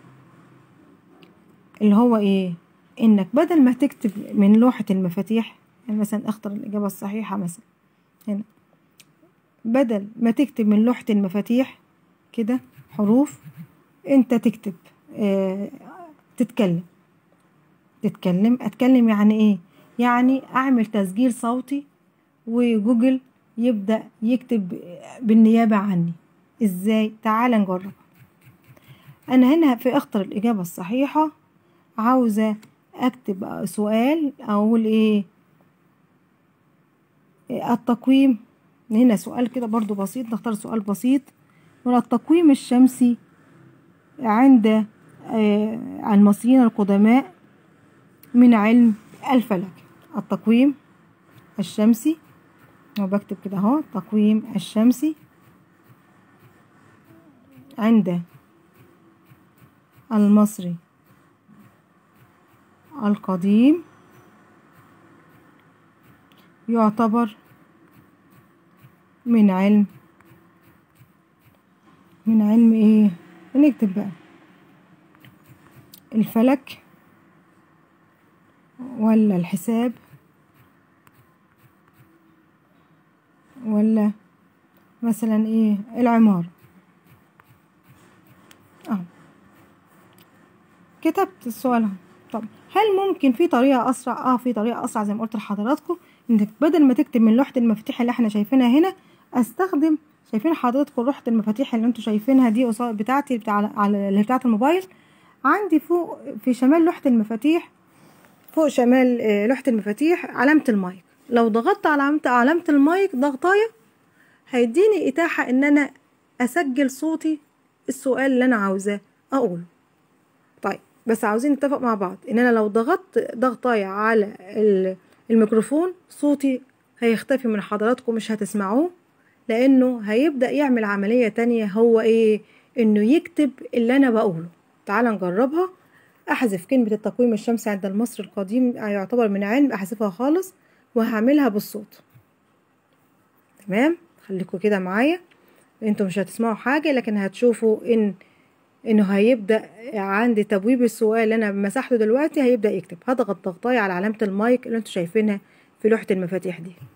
اللي هو ايه انك بدل ما تكتب من لوحة المفاتيح يعني مثلا اختر الاجابة الصحيحة مثلا هنا بدل ما تكتب من لوحة المفاتيح كده حروف انت تكتب اه تتكلم تتكلم اتكلم يعني ايه يعني اعمل تسجيل صوتي وجوجل يبدأ يكتب بالنيابة عني ازاي تعال نجرب انا هنا في اختر الاجابة الصحيحة عاوزة اكتب سؤال اقول ايه التقويم هنا سؤال كده برضو بسيط نختار سؤال بسيط من التقويم الشمسي عند المصريين القدماء من علم الفلك التقويم الشمسي وبكتب كده اهو التقويم الشمسي عند المصري القديم يعتبر من علم من علم ايه نكتب بقى الفلك ولا الحساب ولا مثلا ايه العمارة اه كتبت السؤال طب هل ممكن في طريقة أسرع؟ اه في طريقة أسرع زي ما قلت لحضراتكم إنك بدل ما تكتب من لوحة المفاتيح اللي احنا شايفينها هنا أستخدم شايفين حضراتكم لوحة المفاتيح اللي انتوا شايفينها دي قصاد بتاعتي بتاع على اللي بتاعت الموبايل عندي فوق في شمال لوحة المفاتيح فوق شمال لوحة المفاتيح علامة المايك لو ضغطت على علامة علامة المايك ضغطاية هيديني إتاحة إن أنا أسجل صوتي السؤال اللي أنا عاوزاه أقوله طيب بس عاوزين نتفق مع بعض إن أنا لو ضغطت ضغطاية على الميكروفون صوتي هيختفي من حضراتكم مش هتسمعوه لأنه هيبدأ يعمل عملية تانية هو إيه إنه يكتب اللي أنا بقوله تعال نجربها أحذف كلمة التقويم الشمسي عند المصري القديم يعتبر من علم أحذفها خالص وهعملها بالصوت تمام خليكوا كده معايا انتوا مش هتسمعوا حاجة لكن هتشوفوا ان انه هيبدأ عند تبويب السؤال اللي انا مسحته دلوقتي هيبدأ يكتب هضغط ضغطاية على علامة المايك اللي انتوا شايفينها في لوحة المفاتيح دي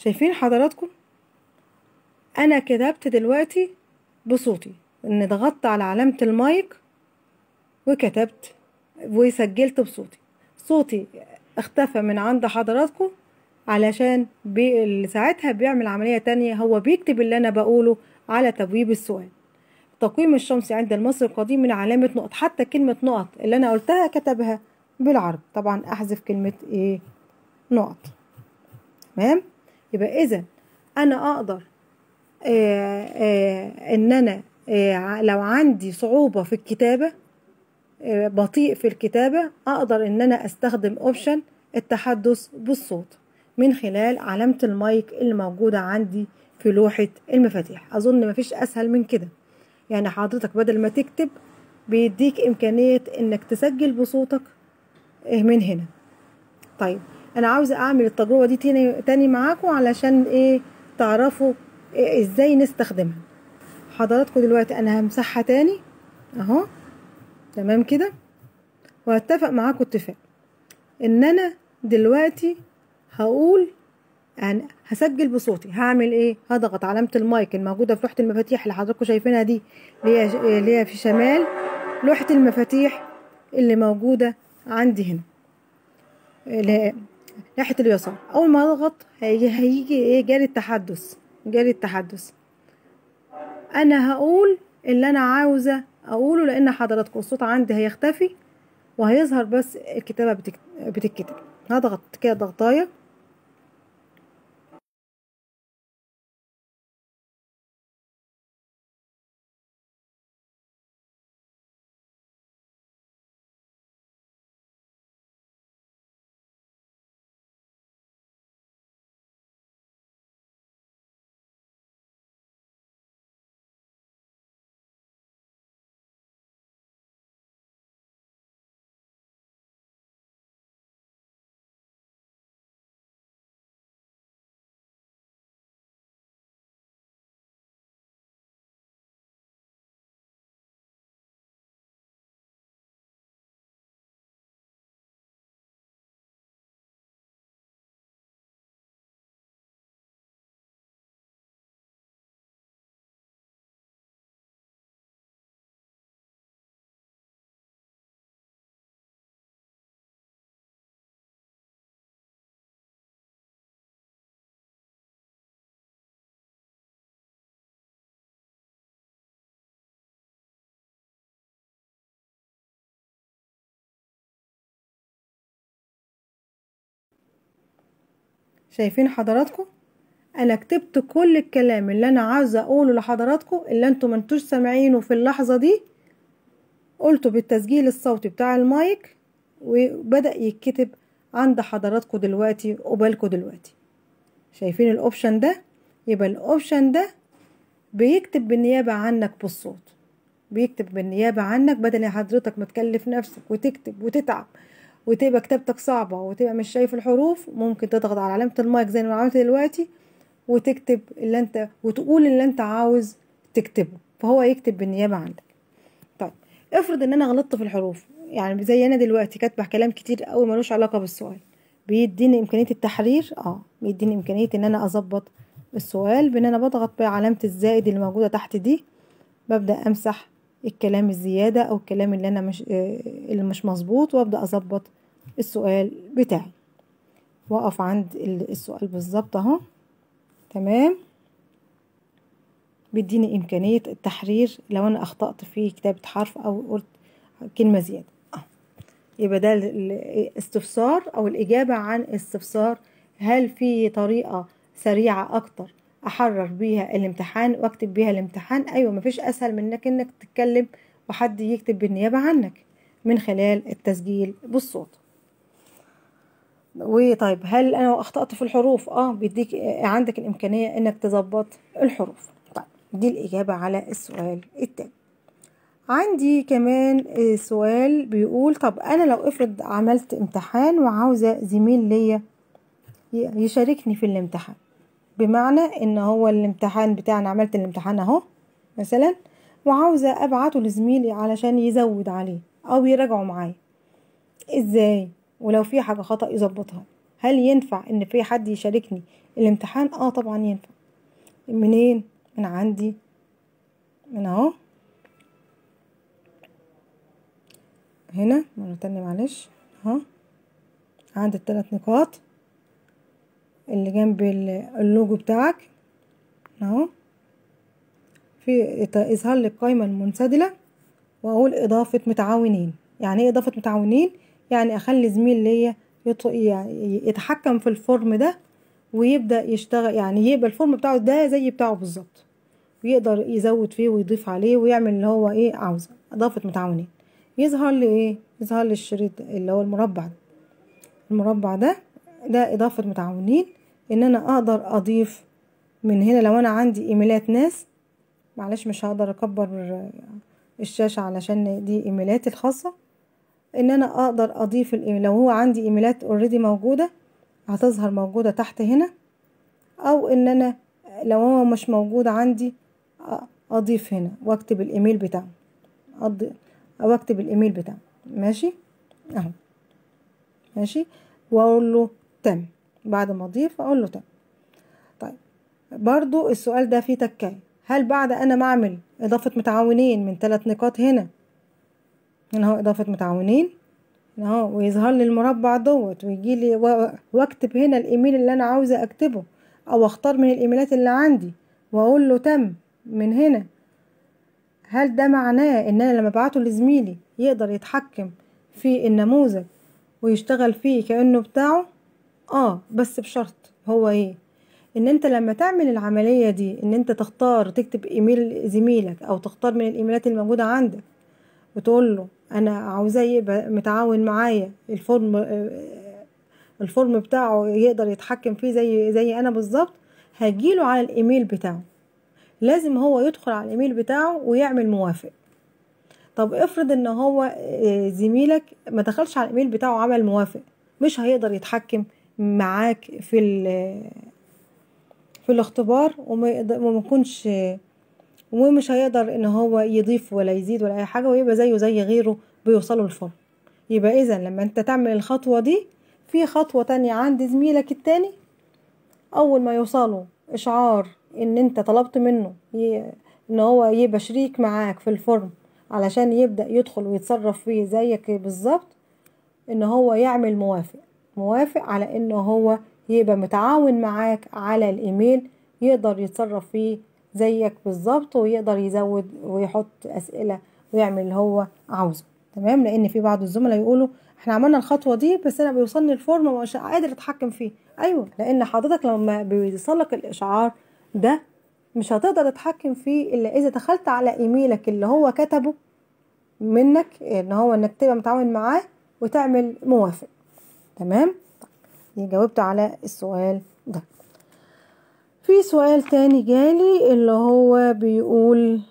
شايفين حضراتكم انا كتبت دلوقتي بصوتي ان ضغطت على علامة المايك وكتبت وسجلت بصوتي صوتي اختفى من عند حضراتكم علشان بي... ساعتها بيعمل عملية تانية هو بيكتب اللي انا بقوله على تبويب السؤال تقويم الشمس عند المصري القديم من علامة نقط حتى كلمة نقط اللي انا قلتها كتبها بالعربي طبعا احذف كلمة ايه نقط تمام يبقى اذا انا اقدر آه آه ان انا آه لو عندي صعوبة في الكتابة آه بطيء في الكتابة اقدر ان انا استخدم اوبشن التحدث بالصوت من خلال علامة المايك اللي موجودة عندي في لوحة المفاتيح اظن مفيش اسهل من كده يعني حضرتك بدل ما تكتب بيديك امكانية انك تسجل بصوتك من هنا طيب انا عاوزة اعمل التجربة دي تاني, تاني معاكم علشان ايه تعرفوا إيه ازاي نستخدمها حضراتكم دلوقتي انا همسحها تاني اهو تمام كده وهتفق معاكم اتفاق ان انا دلوقتي هقول يعني هسجل بصوتي هعمل ايه هضغط علامة المايك الموجودة في لوحة المفاتيح اللي حضراتكم شايفينها دي اللي هي اللي هي في شمال لوحة المفاتيح اللي موجودة عندي هنا اللي ناحية اليسار أول ما أضغط هيجي هيجي إيه جاري التحدث جاري التحدث أنا هقول اللي أنا عاوزة أقوله لأن حضراتكم الصوت عندي هيختفي وهيظهر بس الكتابة بتتكتب هضغط كده ضغطاية شايفين حضراتكم انا كتبت كل الكلام اللي انا عاوزه اقوله لحضراتكم اللي انتوا ما انتوش سامعينه في اللحظه دي قلته بالتسجيل الصوتي بتاع المايك وبدا يتكتب عند حضراتكم دلوقتي قبالكم دلوقتي شايفين الاوبشن ده يبقى الاوبشن ده بيكتب بالنيابه عنك بالصوت بيكتب بالنيابه عنك بدل حضرتك ما تكلف نفسك وتكتب وتتعب وتبقى كتابتك صعبة وتبقى مش شايف الحروف ممكن تضغط على علامة المايك زي ما عملت دلوقتي وتكتب اللي انت وتقول اللي انت عاوز تكتبه فهو يكتب بالنيابة عندك طيب افرض ان انا غلطت في الحروف يعني زي انا دلوقتي كاتبه كلام كتير قوي ملوش علاقة بالسؤال بيديني امكانية التحرير اه بيديني امكانية ان انا اظبط السؤال بان انا بضغط بقى علامة الزائد اللي موجودة تحت دي ببدأ امسح الكلام الزيادة او الكلام اللي انا مش اللي مش مظبوط وابدأ اظبط السؤال بتاعي واقف عند السؤال بالظبط اهو تمام بيديني امكانية التحرير لو انا اخطأت في كتابة حرف او قلت كلمة زيادة آه. يبقى ده الاستفسار او الاجابة عن استفسار هل في طريقة سريعة اكتر احرر بيها الامتحان واكتب بيها الامتحان ايوه مفيش اسهل من انك انك تتكلم وحد يكتب بالنيابة عنك من خلال التسجيل بالصوت وطيب هل انا اخطأت في الحروف اه بيديك عندك الامكانية انك تظبط الحروف طيب دي الاجابة على السؤال التاني عندي كمان سؤال بيقول طب انا لو افرض عملت امتحان وعاوزة زميل ليا يشاركني في الامتحان بمعنى ان هو الامتحان بتاعنا عملت الامتحان اهو مثلا وعاوزة ابعته لزميلي علشان يزود عليه او يراجعوا معايا ازاي ولو في حاجة خطأ يظبطها هل ينفع ان في حد يشاركني الامتحان اه طبعا ينفع منين من عندي من اهو هنا مرة تانية معلش اهو عند التلات نقاط اللي جنب اللوجو بتاعك اهو في اظهار للقائمة المنسدلة واقول اضافة متعاونين يعني ايه اضافة متعاونين يعني اخلي زميل ليا يعني يتحكم في الفورم ده ويبدا يشتغل يعني يبقى الفورم بتاعه ده زي بتاعه بالظبط ويقدر يزود فيه ويضيف عليه ويعمل اللي هو ايه عاوزه اضافه متعاونين يظهر لي ايه يظهر لي الشريط اللي هو المربع ده المربع ده ده اضافه متعاونين ان انا اقدر اضيف من هنا لو انا عندي ايميلات ناس معلش مش هقدر اكبر الشاشه علشان دي ايميلاتي الخاصه ان انا اقدر اضيف الايميل لو هو عندي ايميلات اوريدي موجوده هتظهر موجودة تحت هنا او ان انا لو هو مش موجود عندي اضيف هنا واكتب الايميل بتاعه او اكتب الايميل بتاعه ماشي اهو ماشي واقول له تم بعد ما اضيف اقول له تم طيب برضو السؤال ده فيه تكاية هل بعد انا ما اعمل اضافة متعاونين من ثلاث نقاط هنا هنا اهو اضافة متعاونين اهو ويظهر لي المربع دوت ويجي لي واكتب هنا الايميل اللي انا عاوزه اكتبه او اختار من الايميلات اللي عندي واقول له تم من هنا هل ده معناه ان انا لما ابعته لزميلي يقدر يتحكم في النموذج ويشتغل فيه كانه بتاعه اه بس بشرط هو ايه ان انت لما تعمل العمليه دي ان انت تختار تكتب ايميل زميلك او تختار من الايميلات الموجوده عندك وتقول له انا عاوزاه يبقى متعاون معايا الفورم الفورم بتاعه يقدر يتحكم فيه زي زي انا بالظبط هجيله على الايميل بتاعه لازم هو يدخل على الايميل بتاعه ويعمل موافق طب افرض ان هو زميلك ما دخلش على الايميل بتاعه وعمل موافق مش هيقدر يتحكم معاك في في الاختبار وما يكونش ومش هيقدر ان هو يضيف ولا يزيد ولا اي حاجه ويبقى زيه زي غيره بيوصلوا الفرن يبقى اذا لما انت تعمل الخطوه دي في خطوه تانية عند زميلك التاني اول ما يوصلوا اشعار ان انت طلبت منه ان هو يبقى شريك معاك في الفرن علشان يبدا يدخل ويتصرف فيه زيك بالظبط ان هو يعمل موافق موافق على انه هو يبقى متعاون معاك على الايميل يقدر يتصرف فيه زيك بالظبط ويقدر يزود ويحط اسئله ويعمل اللي هو عاوزه تمام لان في بعض الزملاء يقولوا احنا عملنا الخطوه دي بس انا بيوصلني الفورم ومش قادر اتحكم فيه ايوه لان حضرتك لما بيوصلك الاشعار ده مش هتقدر تتحكم فيه الا اذا دخلت على ايميلك اللي هو كتبه منك ان هو انك تبقى متعاون معاه وتعمل موافق تمام طيب جاوبت على السؤال ده في سؤال تاني جالي اللي هو بيقول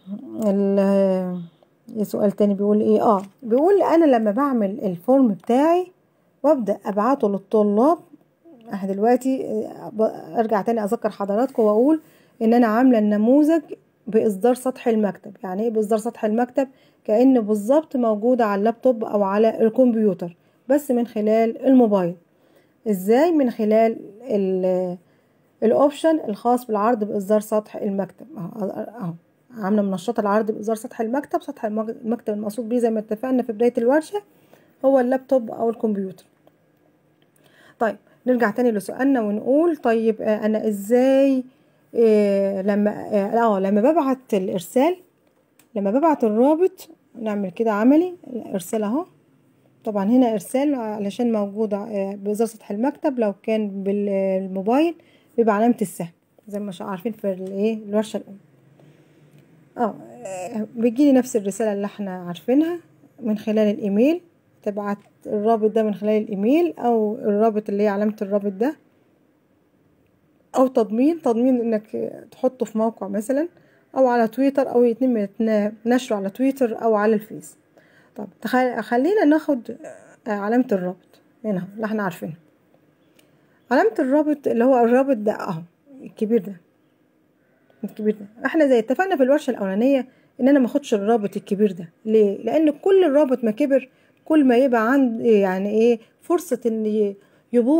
سؤال تاني بيقول ايه اه بيقول انا لما بعمل الفورم بتاعي وابدا ابعته للطلاب احنا دلوقتي ارجع تاني اذكر حضراتكم واقول ان انا عامله النموذج باصدار سطح المكتب يعني ايه باصدار سطح المكتب كانه بالظبط موجود على اللابتوب او على الكمبيوتر بس من خلال الموبايل ازاي من خلال الاوبشن الخاص بالعرض باصدار سطح المكتب اهو عامله منشطه العرض باصدار سطح المكتب سطح المكتب المقصود بيه زي ما اتفقنا في بدايه الورشه هو اللابتوب او الكمبيوتر طيب نرجع تاني لسؤالنا ونقول طيب انا ازاي إيه لما اه لما ببعت الارسال لما ببعت الرابط نعمل كده عملي ارسال اهو طبعا هنا ارسال علشان موجود باصدار سطح المكتب لو كان بالموبايل بيبقى علامه السهم زي ما عارفين في الايه الورشه الاولى اه بيجيلي نفس الرساله اللي احنا عارفينها من خلال الايميل تبعت الرابط ده من خلال الايميل او الرابط اللي هي علامه الرابط ده او تضمين تضمين انك تحطه في موقع مثلا او على تويتر او يتم نشره على تويتر او على الفيس طب خلينا ناخد علامه الرابط هنا اللي احنا عارفينها علامه الرابط اللي هو الرابط ده اهو الكبير ده الكبير ده احنا زي اتفقنا في الورشه الاولانيه ان انا ما اخدش الرابط الكبير ده ليه لان كل الرابط ما كبر كل ما يبقى عند يعني ايه فرصه ان يبوظ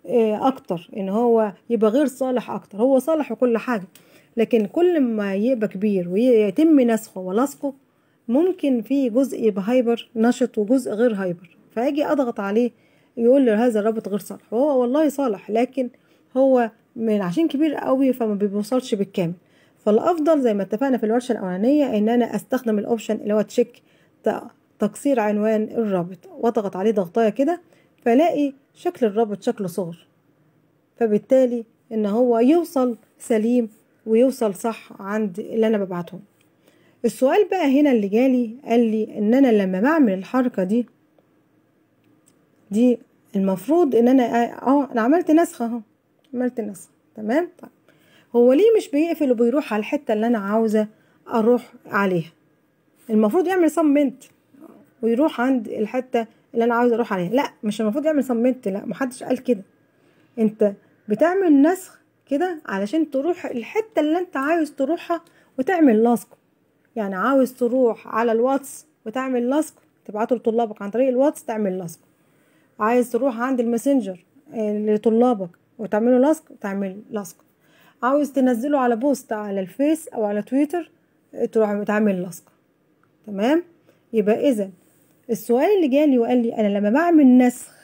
آه، اكتر ان هو يبقى غير صالح اكتر هو صالح وكل حاجه لكن كل ما يبقى كبير ويتم نسخه ولصقه ممكن في جزء يبقى هايبر نشط وجزء غير هايبر فاجي اضغط عليه يقول لي هذا الرابط غير صالح وهو والله صالح لكن هو من عشان كبير قوي فما بيوصلش بالكامل فالافضل زي ما اتفقنا في الورشه الاولانيه ان انا استخدم الاوبشن اللي هو تشيك تقصير عنوان الرابط واضغط عليه ضغطايه كده فلاقي شكل الرابط شكله صغر فبالتالي ان هو يوصل سليم ويوصل صح عند اللي انا ببعته السؤال بقى هنا اللي جالي قال لي ان انا لما بعمل الحركه دي دي المفروض ان انا اه انا عملت نسخه اهو عملت نسخه تمام طيب هو ليه مش بيقفل وبيروح على الحته اللي انا عاوزه اروح عليها المفروض يعمل صمنت ويروح عند الحته اللي انا عاوزه اروح عليها لا مش المفروض يعمل صمنت لا محدش قال كده انت بتعمل نسخ كده علشان تروح الحته اللي انت عاوز تروحها وتعمل لصق يعني عاوز تروح على الواتس وتعمل لصق تبعته لطلابك عن طريق الواتس تعمل لصق عايز تروح عند الماسنجر لطلابك وتعمله لصق تعمل لصق عاوز تنزله على بوست على الفيس او على تويتر تروح تعمل لصق تمام يبقى اذا السؤال اللي جالي وقال لي انا لما بعمل نسخ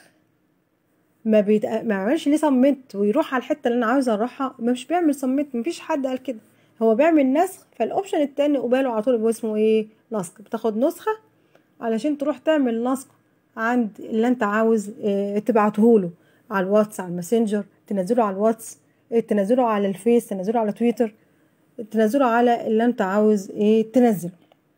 ما بيت... ما يعملش ليه صمت ويروح على الحته اللي انا عاوزه اروحها مش بيعمل صمت مفيش حد قال كده هو بيعمل نسخ فالاوبشن التاني قباله على طول يبقى اسمه ايه لصق بتاخد نسخه علشان تروح تعمل لصق عند اللي انت عاوز اه تبعته له على الواتس على الماسنجر تنزله على الواتس اه تنزله على الفيس تنزله على تويتر تنزله على اللي انت عاوز ايه تنزله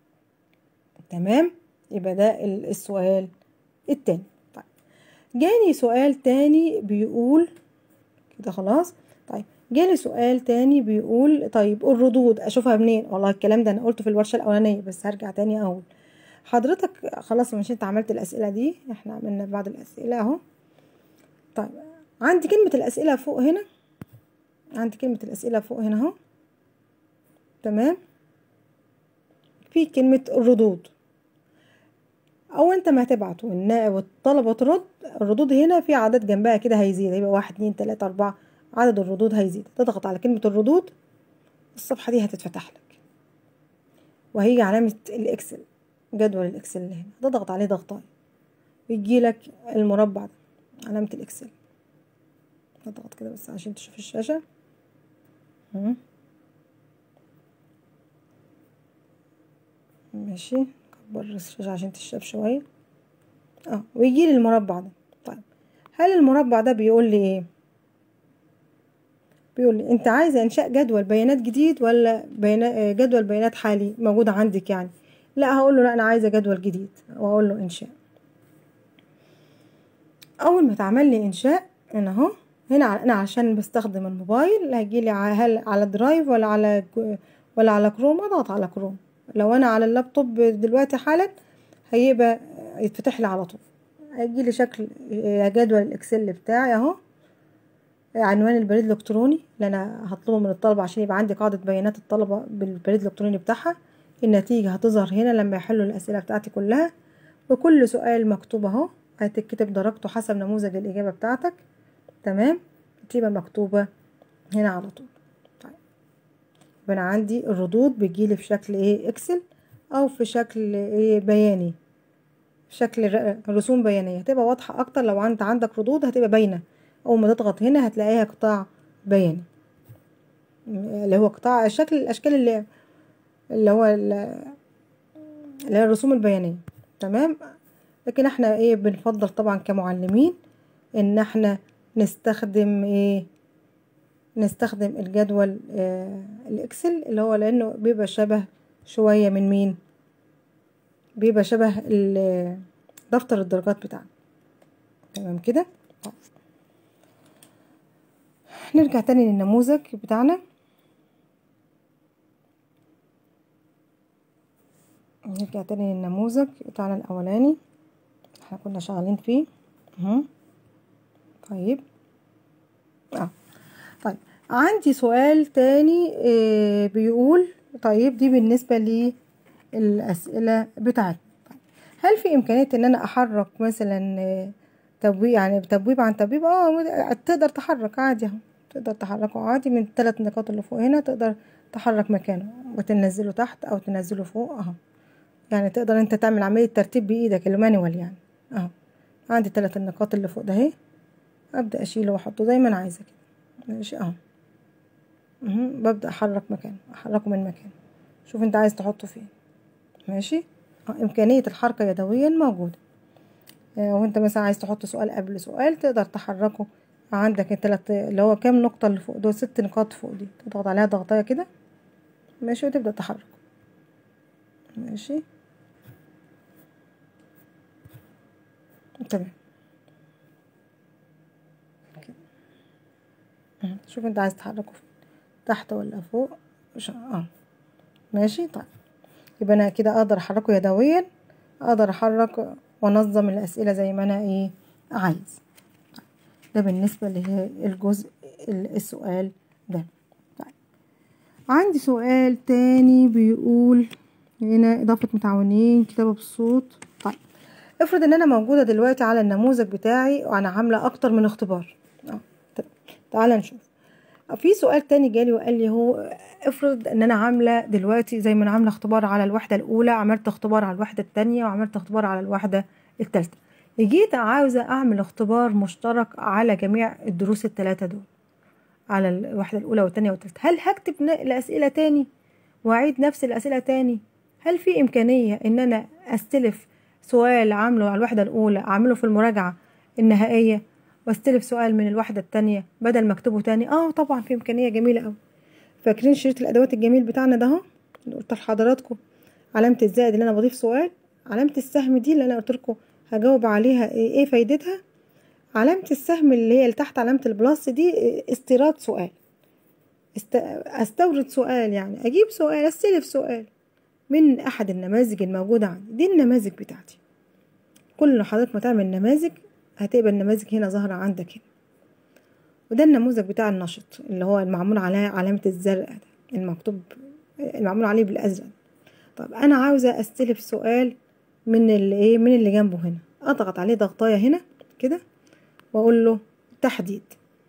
تمام يبقى ده السؤال التاني طيب جاني سؤال تاني بيقول كده خلاص طيب جالي سؤال تاني بيقول طيب الردود اشوفها منين والله الكلام ده انا قلته في الورشه الاولانيه بس هرجع تاني اقول حضرتك خلاص مش انت عملت الاسئله دي احنا عملنا بعض الاسئله اهو طيب عندي كلمه الاسئله فوق هنا عندي كلمه الاسئله فوق هنا اهو تمام في كلمه الردود او انت ما هتبعت والطلبه ترد الردود هنا في عدد جنبها كده هيزيد هيبقى واحد اتنين تلاته اربعه عدد الردود هيزيد تضغط على كلمه الردود الصفحه دي هتتفتح لك وهي علامه الاكسل جدول الاكسل اللي هنا تضغط عليه ضغطايه ويجي لك المربع ده علامه الاكسل اضغط كده بس عشان تشوف الشاشه ماشي كبر الشاشة عشان تشاف شوية اه ويجي لي المربع ده طيب هل المربع ده بيقول لي ايه بيقول لي انت عايزه انشاء جدول بيانات جديد ولا بيانات جدول بيانات حالي موجود عندك يعني لا هقول له لا انا عايزه جدول جديد واقول له انشاء اول ما تعمل لي انشاء هنا اهو هنا انا عشان بستخدم الموبايل هيجي لي هل على درايف ولا على ولا على كروم اضغط على كروم لو انا على اللابتوب دلوقتي حالا هيبقى يتفتح لي على طول هيجي لي شكل جدول الاكسل بتاعي اهو عنوان البريد الالكتروني اللي انا هطلبه من الطلبه عشان يبقى عندي قاعده بيانات الطلبه بالبريد الالكتروني بتاعها النتيجه هتظهر هنا لما يحلوا الاسئله بتاعتي كلها وكل سؤال مكتوب اهو هتكتب درجته حسب نموذج الاجابه بتاعتك تمام تبقى مكتوبه هنا على طول انا عندي الردود بتجيلي في شكل ايه اكسل او في شكل ايه بياني في شكل رسوم بيانيه هتبقى واضحه اكتر لو انت عندك ردود هتبقى باينه اول ما تضغط هنا هتلاقيها قطاع بياني اللي هو قطاع شكل الاشكال اللي اللي هو اللي هي الرسوم البيانيه تمام لكن احنا ايه بنفضل طبعا كمعلمين ان احنا نستخدم ايه نستخدم الجدول آه الاكسل اللي هو لانه بيبقى شبه شويه من مين بيبقى شبه دفتر الدرجات بتاعنا تمام كده نرجع تاني للنموذج بتاعنا نرجع تاني للنموذج بتاعنا الاولاني احنا كنا شغالين فيه اهو طيب اه طيب عندي سؤال تاني آه بيقول طيب دي بالنسبة للأسئلة بتاعتي طيب هل في إمكانية إن أنا أحرك مثلا آه تبويب يعني تبويب عن تبويب اه تقدر تحرك عادي اهو تقدر تحركه عادي من الثلاث نقاط اللي فوق هنا تقدر تحرك مكانه وتنزله تحت او تنزله فوق اهو يعني تقدر انت تعمل عملية ترتيب بايدك المانيوال يعني اهو عندي ثلاث النقاط اللي فوق ده اهي ابدا اشيله واحطه زي ما انا عايزه كده ماشي اهو ببدا احرك مكانه احركه من مكانه شوف انت عايز تحطه فين ماشي امكانيه الحركه يدويا موجوده وانت مثلا عايز تحط سؤال قبل سؤال تقدر تحركه عندك التلات اللي هو كام نقطه اللي فوق دول ست نقاط فوق دي تضغط عليها ضغطايه كده ماشي وتبدا تحرك ماشي تمام شوف انت عايز تحركه فين تحت ولا فوق مش اه ماشي طيب يبقى انا كده اقدر احركه يدويا اقدر احرك وانظم الاسئله زي ما انا ايه عايز ده بالنسبه للجزء السؤال ده طيب عندي سؤال تاني بيقول هنا اضافه متعاونين كتابه بالصوت طيب افرض ان انا موجوده دلوقتي على النموذج بتاعي وانا عامله اكتر من اختبار اه تعال نشوف في سؤال تاني جالي وقال لي هو افرض ان انا عامله دلوقتي زي ما انا عامله اختبار على الوحده الاولى عملت اختبار على الوحده الثانيه وعملت اختبار على الوحده الثالثه جيت عاوزه اعمل اختبار مشترك على جميع الدروس الثلاثه دول على الوحده الاولى والثانيه والثالثه هل هكتب الاسئله تاني واعيد نفس الاسئله تاني هل في امكانيه ان انا استلف سؤال عامله على الوحده الاولى اعمله في المراجعه النهائيه واستلف سؤال من الوحدة التانية بدل ما اكتبه تاني اه طبعا في امكانية جميلة اوي فاكرين شريط الادوات الجميل بتاعنا ده اهو اللي قلت لحضراتكم علامة الزائد اللي انا بضيف سؤال علامة السهم دي اللي انا قلت لكم هجاوب عليها ايه, إيه فايدتها علامة السهم اللي هي اللي تحت علامة البلس دي استيراد سؤال است... استورد سؤال يعني اجيب سؤال استلف سؤال من احد النماذج الموجودة عندي دي النماذج بتاعتي كل ما حضرتك ما تعمل نماذج هتبقى النماذج هنا ظاهرة عندك هنا وده النموذج بتاع النشط اللي هو المعمول عليه علامة الزرقاء ده المكتوب المعمول عليه بالأزرق طب أنا عاوزة أستلف سؤال من اللي إيه من اللي جنبه هنا أضغط عليه ضغطاية هنا كده وأقول له تحديد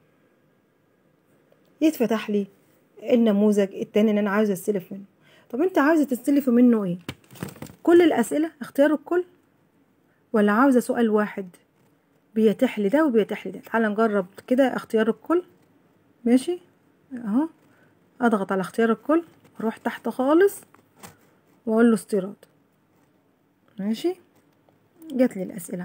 يتفتح لي النموذج التاني اللي أنا عاوزة أستلف منه طب أنت عاوزة تستلف منه إيه كل الأسئلة اختيار الكل ولا عاوزة سؤال واحد بيتيح لي ده وبيتيح لي ده تعالى نجرب كده اختيار الكل ماشي اهو اضغط على اختيار الكل اروح تحت خالص واقول له استيراد ماشي جات لي الاسئله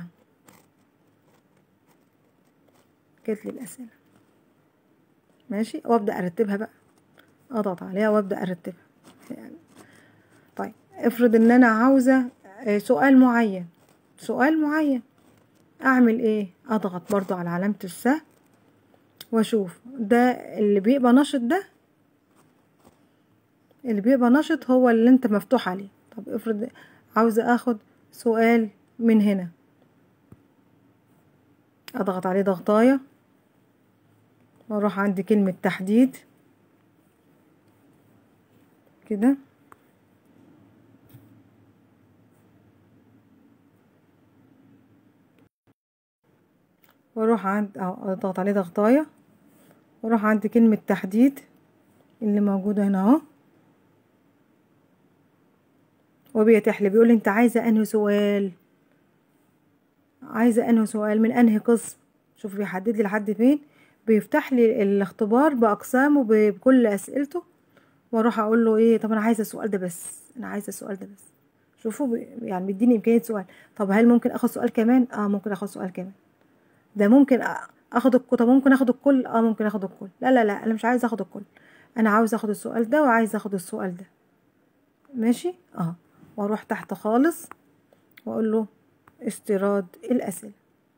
جات لي الاسئله ماشي وابدا ارتبها بقى اضغط عليها وابدا ارتبها يعني طيب افرض ان انا عاوزه سؤال معين سؤال معين اعمل ايه اضغط برضو على علامة السهم واشوف ده اللي بيبقى نشط ده اللي بيبقى نشط هو اللي انت مفتوح عليه طب افرض عاوزة اخد سؤال من هنا اضغط عليه ضغطاية واروح عند كلمة تحديد كده واروح عند او اضغط عليه ضغطايه واروح عند كلمة تحديد اللي موجودة هنا اهو وبيتيح لي بيقول انت عايزة انهي سؤال عايزة انهي سؤال من انهي قسم شوف بيحدد لي لحد فين بيفتح لي الاختبار باقسامه بكل اسئلته واروح اقول له ايه طب انا عايزة السؤال ده بس انا عايزة السؤال ده بس شوفوا يعني بيديني امكانية سؤال طب هل ممكن اخد سؤال كمان اه ممكن اخد سؤال كمان ده ممكن اخد الكل طب ممكن اخد الكل اه ممكن اخد الكل لا لا لا انا مش عايز اخد الكل انا عاوز اخد السؤال ده وعايز اخد السؤال ده ماشي اه واروح تحت خالص واقول له استيراد الاسئله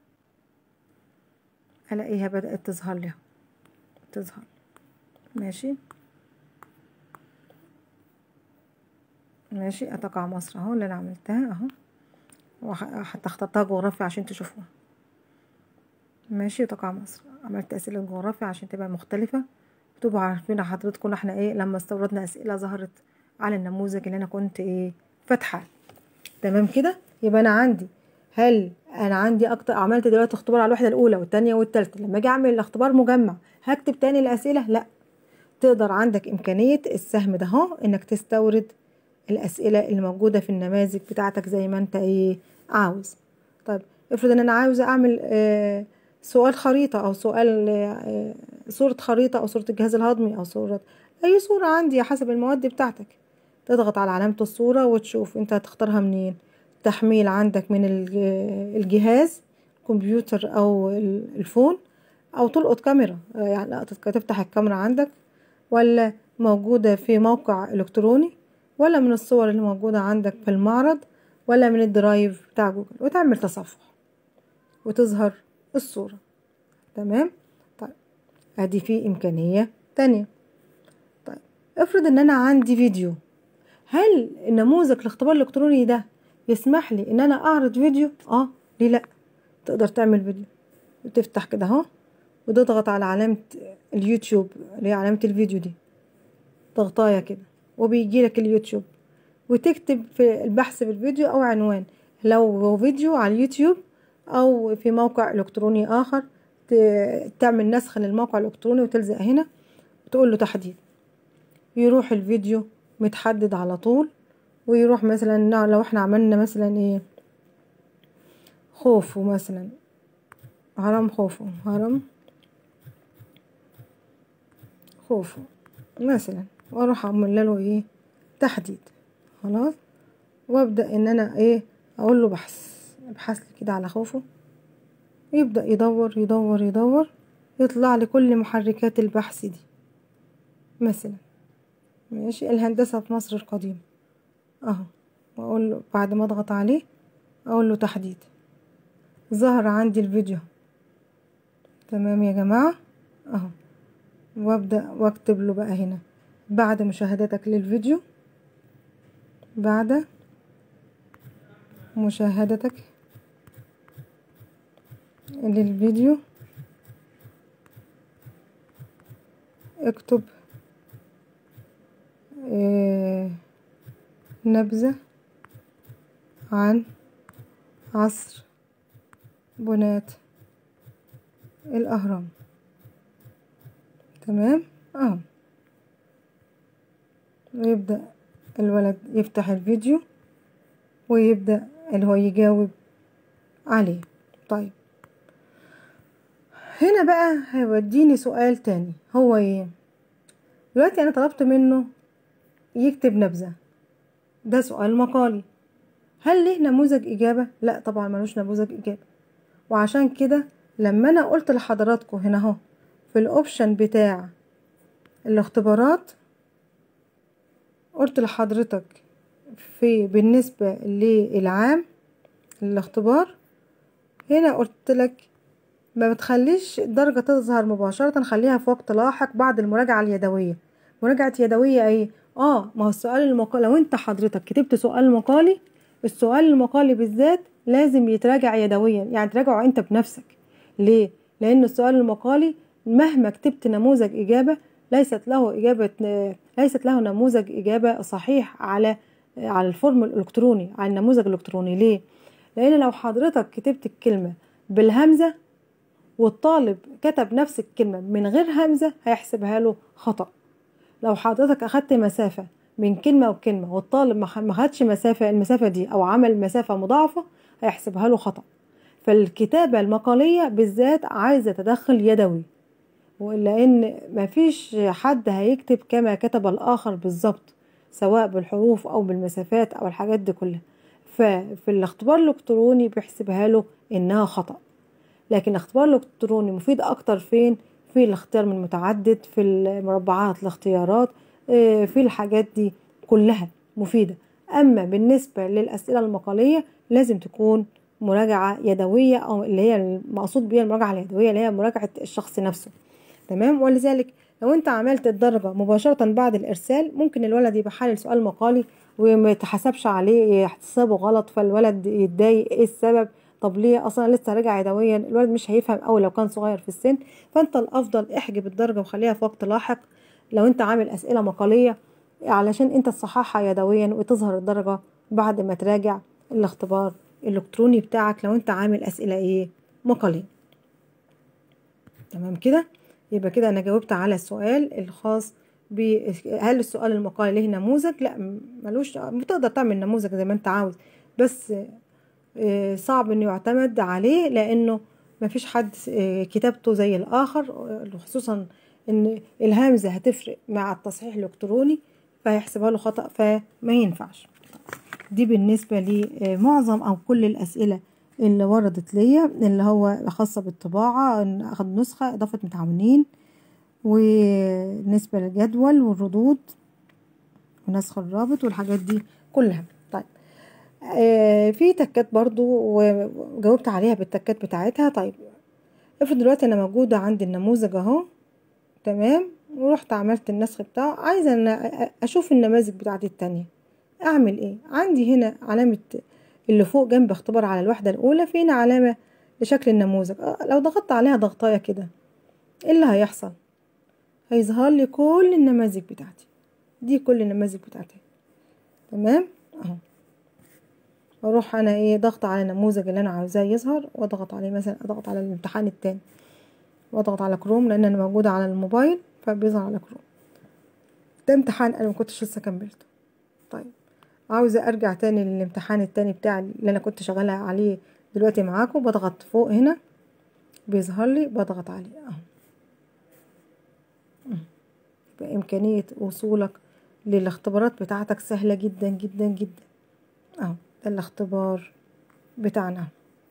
الاقيها بدات تظهر لي تظهر ماشي ماشي اتقع مصر اهو اللي انا عملتها اهو وحتى اخترتها جغرافيا عشان تشوفوها ماشي تقع مصر عملت اسئله جغرافيا عشان تبقى مختلفه تبقوا عارفين حضرتكم احنا ايه لما استوردنا اسئله ظهرت على النموذج اللي انا كنت ايه فاتحه تمام كده يبقى انا عندي هل انا عندي اكتر عملت دلوقتي اختبار على الوحده الاولى والثانيه والثالثه لما اجي اعمل الاختبار مجمع هكتب تاني الاسئله لا تقدر عندك امكانيه السهم ده اهو انك تستورد الاسئله اللي موجوده في النماذج بتاعتك زي ما انت ايه عاوز طيب افرض ان انا عاوزه اعمل آه سؤال خريطه او سؤال آه صوره خريطه او صوره الجهاز الهضمي او صوره اي صوره عندي حسب المواد بتاعتك تضغط على علامه الصوره وتشوف انت هتختارها منين تحميل عندك من الجهاز كمبيوتر او الفون او تلقط كاميرا يعني تفتح الكاميرا عندك ولا موجودة في موقع الكتروني ولا من الصور اللي موجودة عندك في المعرض ولا من الدرايف بتاع جوجل وتعمل تصفح وتظهر الصورة تمام طيب ادي في امكانية تانية طيب افرض ان انا عندي فيديو هل النموذج الاختبار الالكتروني ده يسمح لي ان انا اعرض فيديو اه ليه لا تقدر تعمل فيديو وتفتح كده اهو وتضغط على علامة اليوتيوب اللي هي علامة الفيديو دي ضغطاية كده وبيجي لك اليوتيوب وتكتب في البحث في الفيديو او عنوان لو فيديو على اليوتيوب او في موقع الكتروني اخر تعمل نسخ للموقع الالكتروني وتلزق هنا وتقول له تحديد يروح الفيديو متحدد على طول ويروح مثلا لو احنا عملنا مثلا ايه خوفو مثلا هرم خوفو هرم خوفو مثلا واروح اعمل له ايه تحديد خلاص وابدا ان انا ايه اقول له بحث ابحث لي كده على خوفو يبدا يدور يدور يدور يطلع لي كل محركات البحث دي مثلا ماشي الهندسه في مصر القديمه اهو واقول له بعد ما اضغط عليه اقول له تحديد ظهر عندي الفيديو تمام يا جماعة اهو وابدأ واكتب له بقى هنا بعد مشاهدتك للفيديو بعد مشاهدتك للفيديو اكتب اه نبذة عن عصر بناة الأهرام تمام اه ويبدأ الولد يفتح الفيديو ويبدأ اللي هو يجاوب عليه طيب هنا بقى هيوديني سؤال تاني هو ايه دلوقتي انا طلبت منه يكتب نبذة ده سؤال مقالي هل ليه نموذج إجابة؟ لا طبعا ملوش نموذج إجابة وعشان كده لما أنا قلت لحضراتكم هنا اهو في الأوبشن بتاع الاختبارات قلت لحضرتك في بالنسبة للعام الاختبار هنا قلت لك ما بتخليش الدرجة تظهر مباشرة خليها في وقت لاحق بعد المراجعة اليدوية مراجعة يدوية ايه اه ما هو السؤال المقالي لو انت حضرتك كتبت سؤال مقالي السؤال المقالي بالذات لازم يتراجع يدويا يعني تراجعه انت بنفسك ليه لان السؤال المقالي مهما كتبت نموذج اجابه ليست له اجابه ليست له نموذج اجابه صحيح على على الفورم الالكتروني على النموذج الالكتروني ليه لان لو حضرتك كتبت الكلمه بالهمزه والطالب كتب نفس الكلمه من غير همزه هيحسبها له خطا لو حضرتك اخدت مسافه من كلمه وكلمه والطالب ما خدش مسافه المسافه دي او عمل مسافه مضاعفه هيحسبها له خطا فالكتابه المقاليه بالذات عايزه تدخل يدوي لان مفيش حد هيكتب كما كتب الاخر بالظبط سواء بالحروف او بالمسافات او الحاجات دي كلها ففي الاختبار الالكتروني بيحسبها له انها خطا لكن الاختبار الالكتروني مفيد اكتر فين في الاختيار من متعدد في المربعات الاختيارات في الحاجات دي كلها مفيدة أما بالنسبة للأسئلة المقالية لازم تكون مراجعة يدوية أو اللي هي المقصود بيها المراجعة اليدوية اللي هي مراجعة الشخص نفسه تمام ولذلك لو انت عملت الدرجة مباشرة بعد الإرسال ممكن الولد يبقى حلل سؤال مقالي وما يتحسبش عليه حسابه غلط فالولد يتضايق ايه السبب طب ليه اصلا لسه راجع يدويا الولد مش هيفهم قوي لو كان صغير في السن فانت الافضل احجب الدرجه وخليها في وقت لاحق لو انت عامل اسئله مقاليه علشان انت تصححها يدويا وتظهر الدرجه بعد ما تراجع الاختبار الالكتروني بتاعك لو انت عامل اسئله ايه مقاليه تمام كده يبقى كده انا جاوبت على السؤال الخاص ب هل السؤال المقالي له نموذج لا ملوش بتقدر تعمل نموذج زي ما انت عاوز بس صعب انه يعتمد عليه لانه مفيش حد كتابته زي الاخر خصوصا ان الهمزه هتفرق مع التصحيح الالكتروني فهيحسبها له خطا فما ينفعش دي بالنسبه لمعظم او كل الاسئله اللي وردت ليا اللي هو خاصه بالطباعه ان اخد نسخه اضافه متعاونين وبالنسبه للجدول والردود ونسخ الرابط والحاجات دي كلها طيب آه في تكات برضو وجاوبت عليها بالتكات بتاعتها طيب افرض دلوقتي انا موجودة عندي النموذج اهو تمام ورحت عملت النسخ بتاعه عايزة انا اشوف النماذج بتاعتي التانية اعمل ايه عندي هنا علامة اللي فوق جنب اختبار على الوحدة الاولى في هنا علامة لشكل النموذج لو ضغطت عليها ضغطاية كده ايه اللي هيحصل هيظهر لي كل النماذج بتاعتي دي كل النماذج بتاعتي تمام اهو واروح انا ايه ضغط على النموذج اللي انا عاوزاه يظهر واضغط عليه مثلا اضغط على الامتحان التاني واضغط على كروم لان انا موجودة على الموبايل فبيظهر على كروم ده امتحان انا مكنتش لسه كملته طيب عاوزة ارجع تاني للامتحان التاني بتاعي اللي انا كنت شغالة عليه دلوقتي معاكم بضغط فوق هنا بيظهر لي بضغط عليه اهو بإمكانية وصولك للاختبارات بتاعتك سهلة جدا جدا جدا اهو ده الاختبار بتاعنا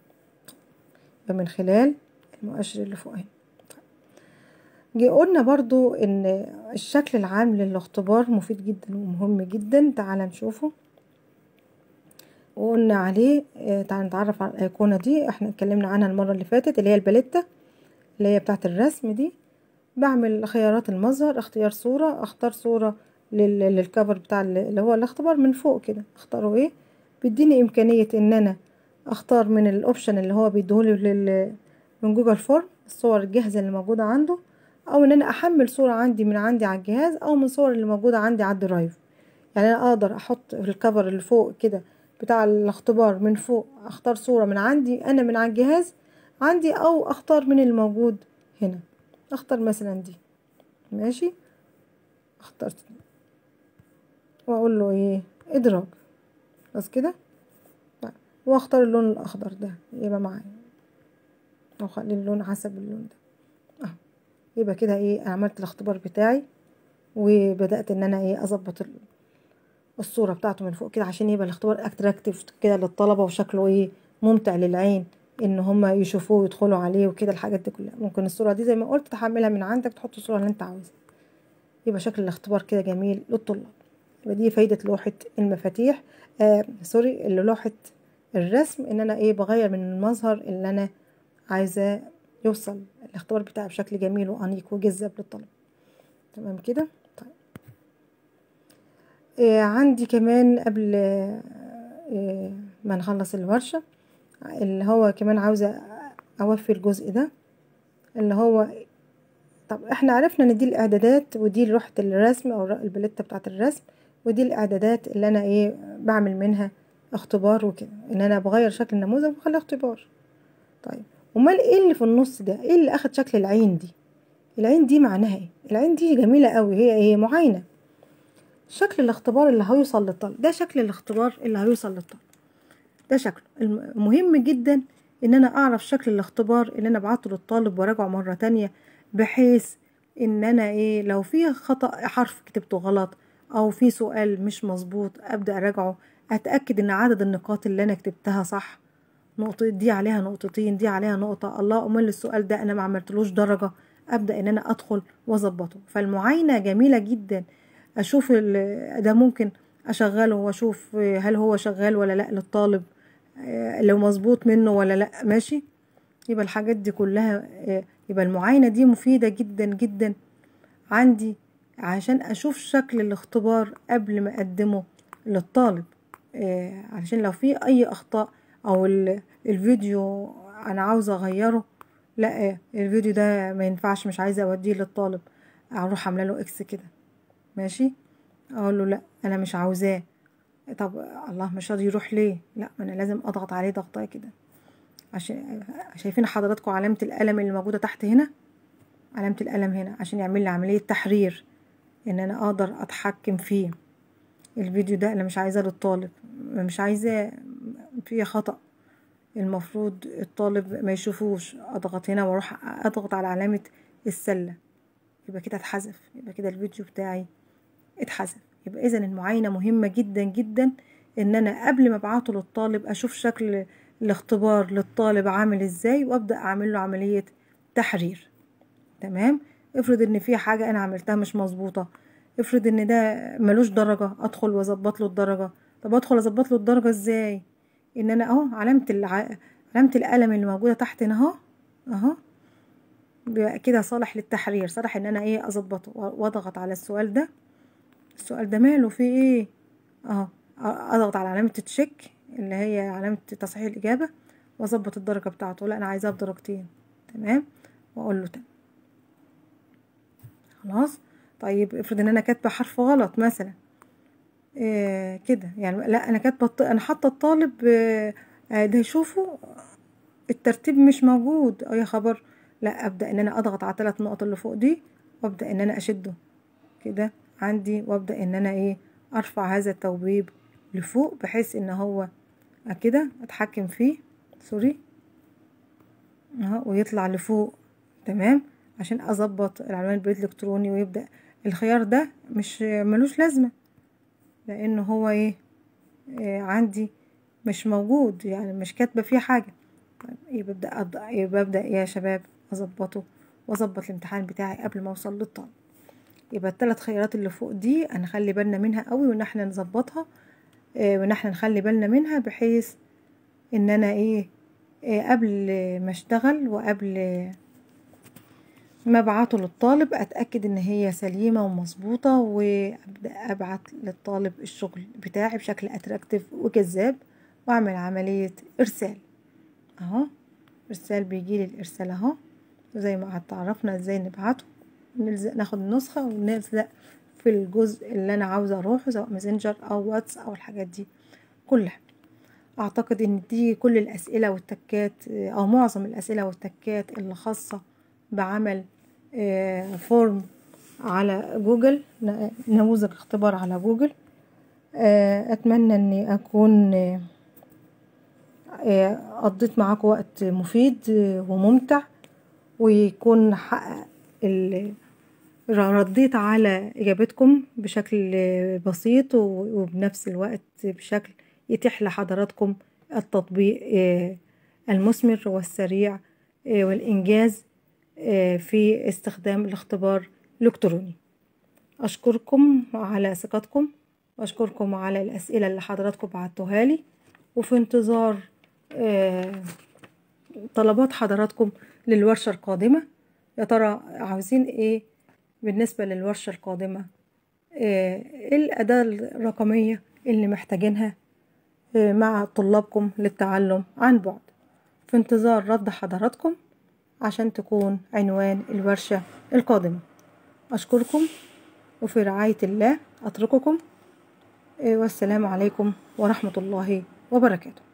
من خلال المؤشر اللي فوق هنا جي قلنا برضو ان الشكل العام للاختبار مفيد جدا ومهم جدا تعال نشوفه وقلنا عليه تعال نتعرف على الايقونة دي احنا اتكلمنا عنها المرة اللي فاتت اللي هي الباليتا اللي هي بتاعت الرسم دي بعمل خيارات المظهر اختيار صورة اختار صورة للكفر بتاع اللي هو الاختبار من فوق كده اختاره ايه بيديني امكانية ان انا اختار من الاوبشن اللي هو بيديهولي لل من جوجل فورم الصور الجاهزة اللي موجودة عنده او ان انا احمل صورة عندي من عندي على الجهاز او من صور اللي موجودة عندي على الدرايف يعني انا اقدر احط في الكفر اللي فوق كده بتاع الاختبار من فوق اختار صورة من عندي انا من على الجهاز عندي او اختار من الموجود هنا اختار مثلا دي ماشي اخترت دي واقول له ايه ادراج بس كده طيب واختار اللون الاخضر ده يبقى معايا او خلي اللون حسب اللون ده اهو يبقى كده ايه انا عملت الاختبار بتاعي وبدات ان انا ايه اظبط الصوره بتاعته من فوق كده عشان يبقى الاختبار اتراكتيف كده للطلبه وشكله ايه ممتع للعين ان هم يشوفوه ويدخلوا عليه وكده الحاجات دي كلها ممكن الصوره دي زي ما قلت تحملها من عندك تحط الصوره اللي انت عاوزها يبقى شكل الاختبار كده جميل للطلاب يبقى دي فايده لوحه المفاتيح آه سوري اللي لوحه الرسم ان انا ايه بغير من المظهر اللي انا عايزاه يوصل الاختبار بتاعي بشكل جميل وانيق وجذاب للطلبه تمام كده طيب آه عندي كمان قبل آه ما نخلص الورشه اللي هو كمان عاوزة أوفي الجزء ده اللي هو طب احنا عرفنا ان دي الاعدادات ودي لوحة الرسم او البلتة بتاعة الرسم ودي الاعدادات اللي انا ايه بعمل منها اختبار وكده ان انا بغير شكل النموذج وبخليه اختبار طيب امال ايه اللي في النص ده ايه اللي اخد شكل العين دي العين دي معناها ايه العين دي جميلة قوي هي ايه معاينة شكل الاختبار اللي هيوصل للطالب ده شكل الاختبار اللي هيوصل للطالب ده شكله المهم جدا ان انا اعرف شكل الاختبار اللي انا بعته للطالب وراجعه مرة تانية بحيث ان انا ايه لو في خطأ حرف كتبته غلط او في سؤال مش مظبوط ابدأ اراجعه اتأكد ان عدد النقاط اللي انا كتبتها صح نقطة دي عليها نقطتين دي عليها نقطة الله امال السؤال ده انا ما عملتلوش درجة ابدأ ان انا ادخل واظبطه فالمعاينة جميلة جدا اشوف ده ممكن اشغله واشوف هل هو شغال ولا لا للطالب لو مظبوط منه ولا لا ماشي يبقى الحاجات دي كلها يبقى المعاينة دي مفيدة جدا جدا عندي عشان اشوف شكل الاختبار قبل ما اقدمه للطالب علشان لو في اي اخطاء او الفيديو انا عاوزة اغيره لا الفيديو ده ما ينفعش مش عايزة اوديه للطالب اروح عامله له اكس كده ماشي اقول له لا انا مش عاوزاه طب الله مش راضي يروح ليه لا ما انا لازم اضغط عليه ضغطه كده عشان شايفين حضراتكم علامة القلم اللي موجودة تحت هنا علامة القلم هنا عشان يعمل لي عملية تحرير ان انا اقدر اتحكم فيه الفيديو ده انا مش عايزاه للطالب مش عايزاه فيه خطأ المفروض الطالب ما يشوفوش اضغط هنا واروح اضغط على علامة السلة يبقى كده اتحذف يبقى كده الفيديو بتاعي اتحذف يبقى اذا المعاينة مهمة جدا جدا ان انا قبل ما ابعته للطالب اشوف شكل الاختبار للطالب عامل ازاي وابدا اعمل له عمليه تحرير تمام افرض ان في حاجه انا عملتها مش مظبوطه افرض ان ده ملوش درجه ادخل واظبط له الدرجه طب ادخل اظبط له الدرجه ازاي ان انا اهو علامه الع... علامه القلم اللي موجوده تحت هنا اهو اهو بيبقى كده صالح للتحرير صالح ان انا ايه اظبطه واضغط على السؤال ده السؤال ده ماله فيه ايه اهو اضغط على علامه تشيك اللي هي علامة تصحيح الإجابة وأظبط الدرجة بتاعته لا أنا عايزاها بدرجتين تمام وأقول له تمام خلاص طيب افرض إن أنا كاتبة حرف غلط مثلا إيه كده يعني لا أنا كاتبة أنا حاطة الطالب إيه ده يشوفه الترتيب مش موجود أو يا خبر لا أبدأ إن أنا أضغط على الثلاث نقط اللي فوق دي وأبدأ إن أنا أشده كده عندي وأبدأ إن أنا إيه أرفع هذا التوبيب لفوق بحيث إن هو كده اتحكم فيه سوري اهو ويطلع لفوق تمام عشان اظبط العنوان البريد الالكتروني ويبدا الخيار ده مش ملوش لازمه لانه هو ايه, إيه عندي مش موجود يعني مش كاتبه فيه حاجه طيب يبقى ابدا أض... يبقى ابدا يا شباب اظبطه واظبط الامتحان بتاعي قبل ما اوصل للطالب يبقى الثلاث خيارات اللي فوق دي هنخلي بالنا منها قوي وان احنا نظبطها وان احنا نخلي بالنا منها بحيث ان انا ايه, إيه قبل ما اشتغل وقبل ما ابعته للطالب اتاكد ان هي سليمه ومظبوطه وابدا ابعت للطالب الشغل بتاعي بشكل اتراكتيف وجذاب واعمل عمليه ارسال اهو ارسال بيجيلي الارسال اهو زي ما اتعرفنا ازاي نبعته نلزق ناخد النسخه ونلزق في الجزء اللي انا عاوزه اروحه سواء ماسنجر او واتس او الحاجات دي كلها اعتقد ان دي كل الاسئله والتكات او معظم الاسئله والتكات اللي خاصه بعمل فورم على جوجل نموذج اختبار على جوجل اتمنى اني اكون قضيت معاكم وقت مفيد وممتع ويكون حقق رديت على إجابتكم بشكل بسيط وبنفس الوقت بشكل يتيح لحضراتكم التطبيق المثمر والسريع والإنجاز في استخدام الاختبار الإلكتروني أشكركم على ثقتكم وأشكركم على الأسئلة اللي حضراتكم بعتوها لي وفي انتظار طلبات حضراتكم للورشة القادمة يا ترى عاوزين ايه بالنسبة للورشة القادمة ايه الأداة الرقمية اللي محتاجينها إيه مع طلابكم للتعلم عن بعد في انتظار رد حضراتكم عشان تكون عنوان الورشة القادمة أشكركم وفي رعاية الله أترككم إيه والسلام عليكم ورحمة الله وبركاته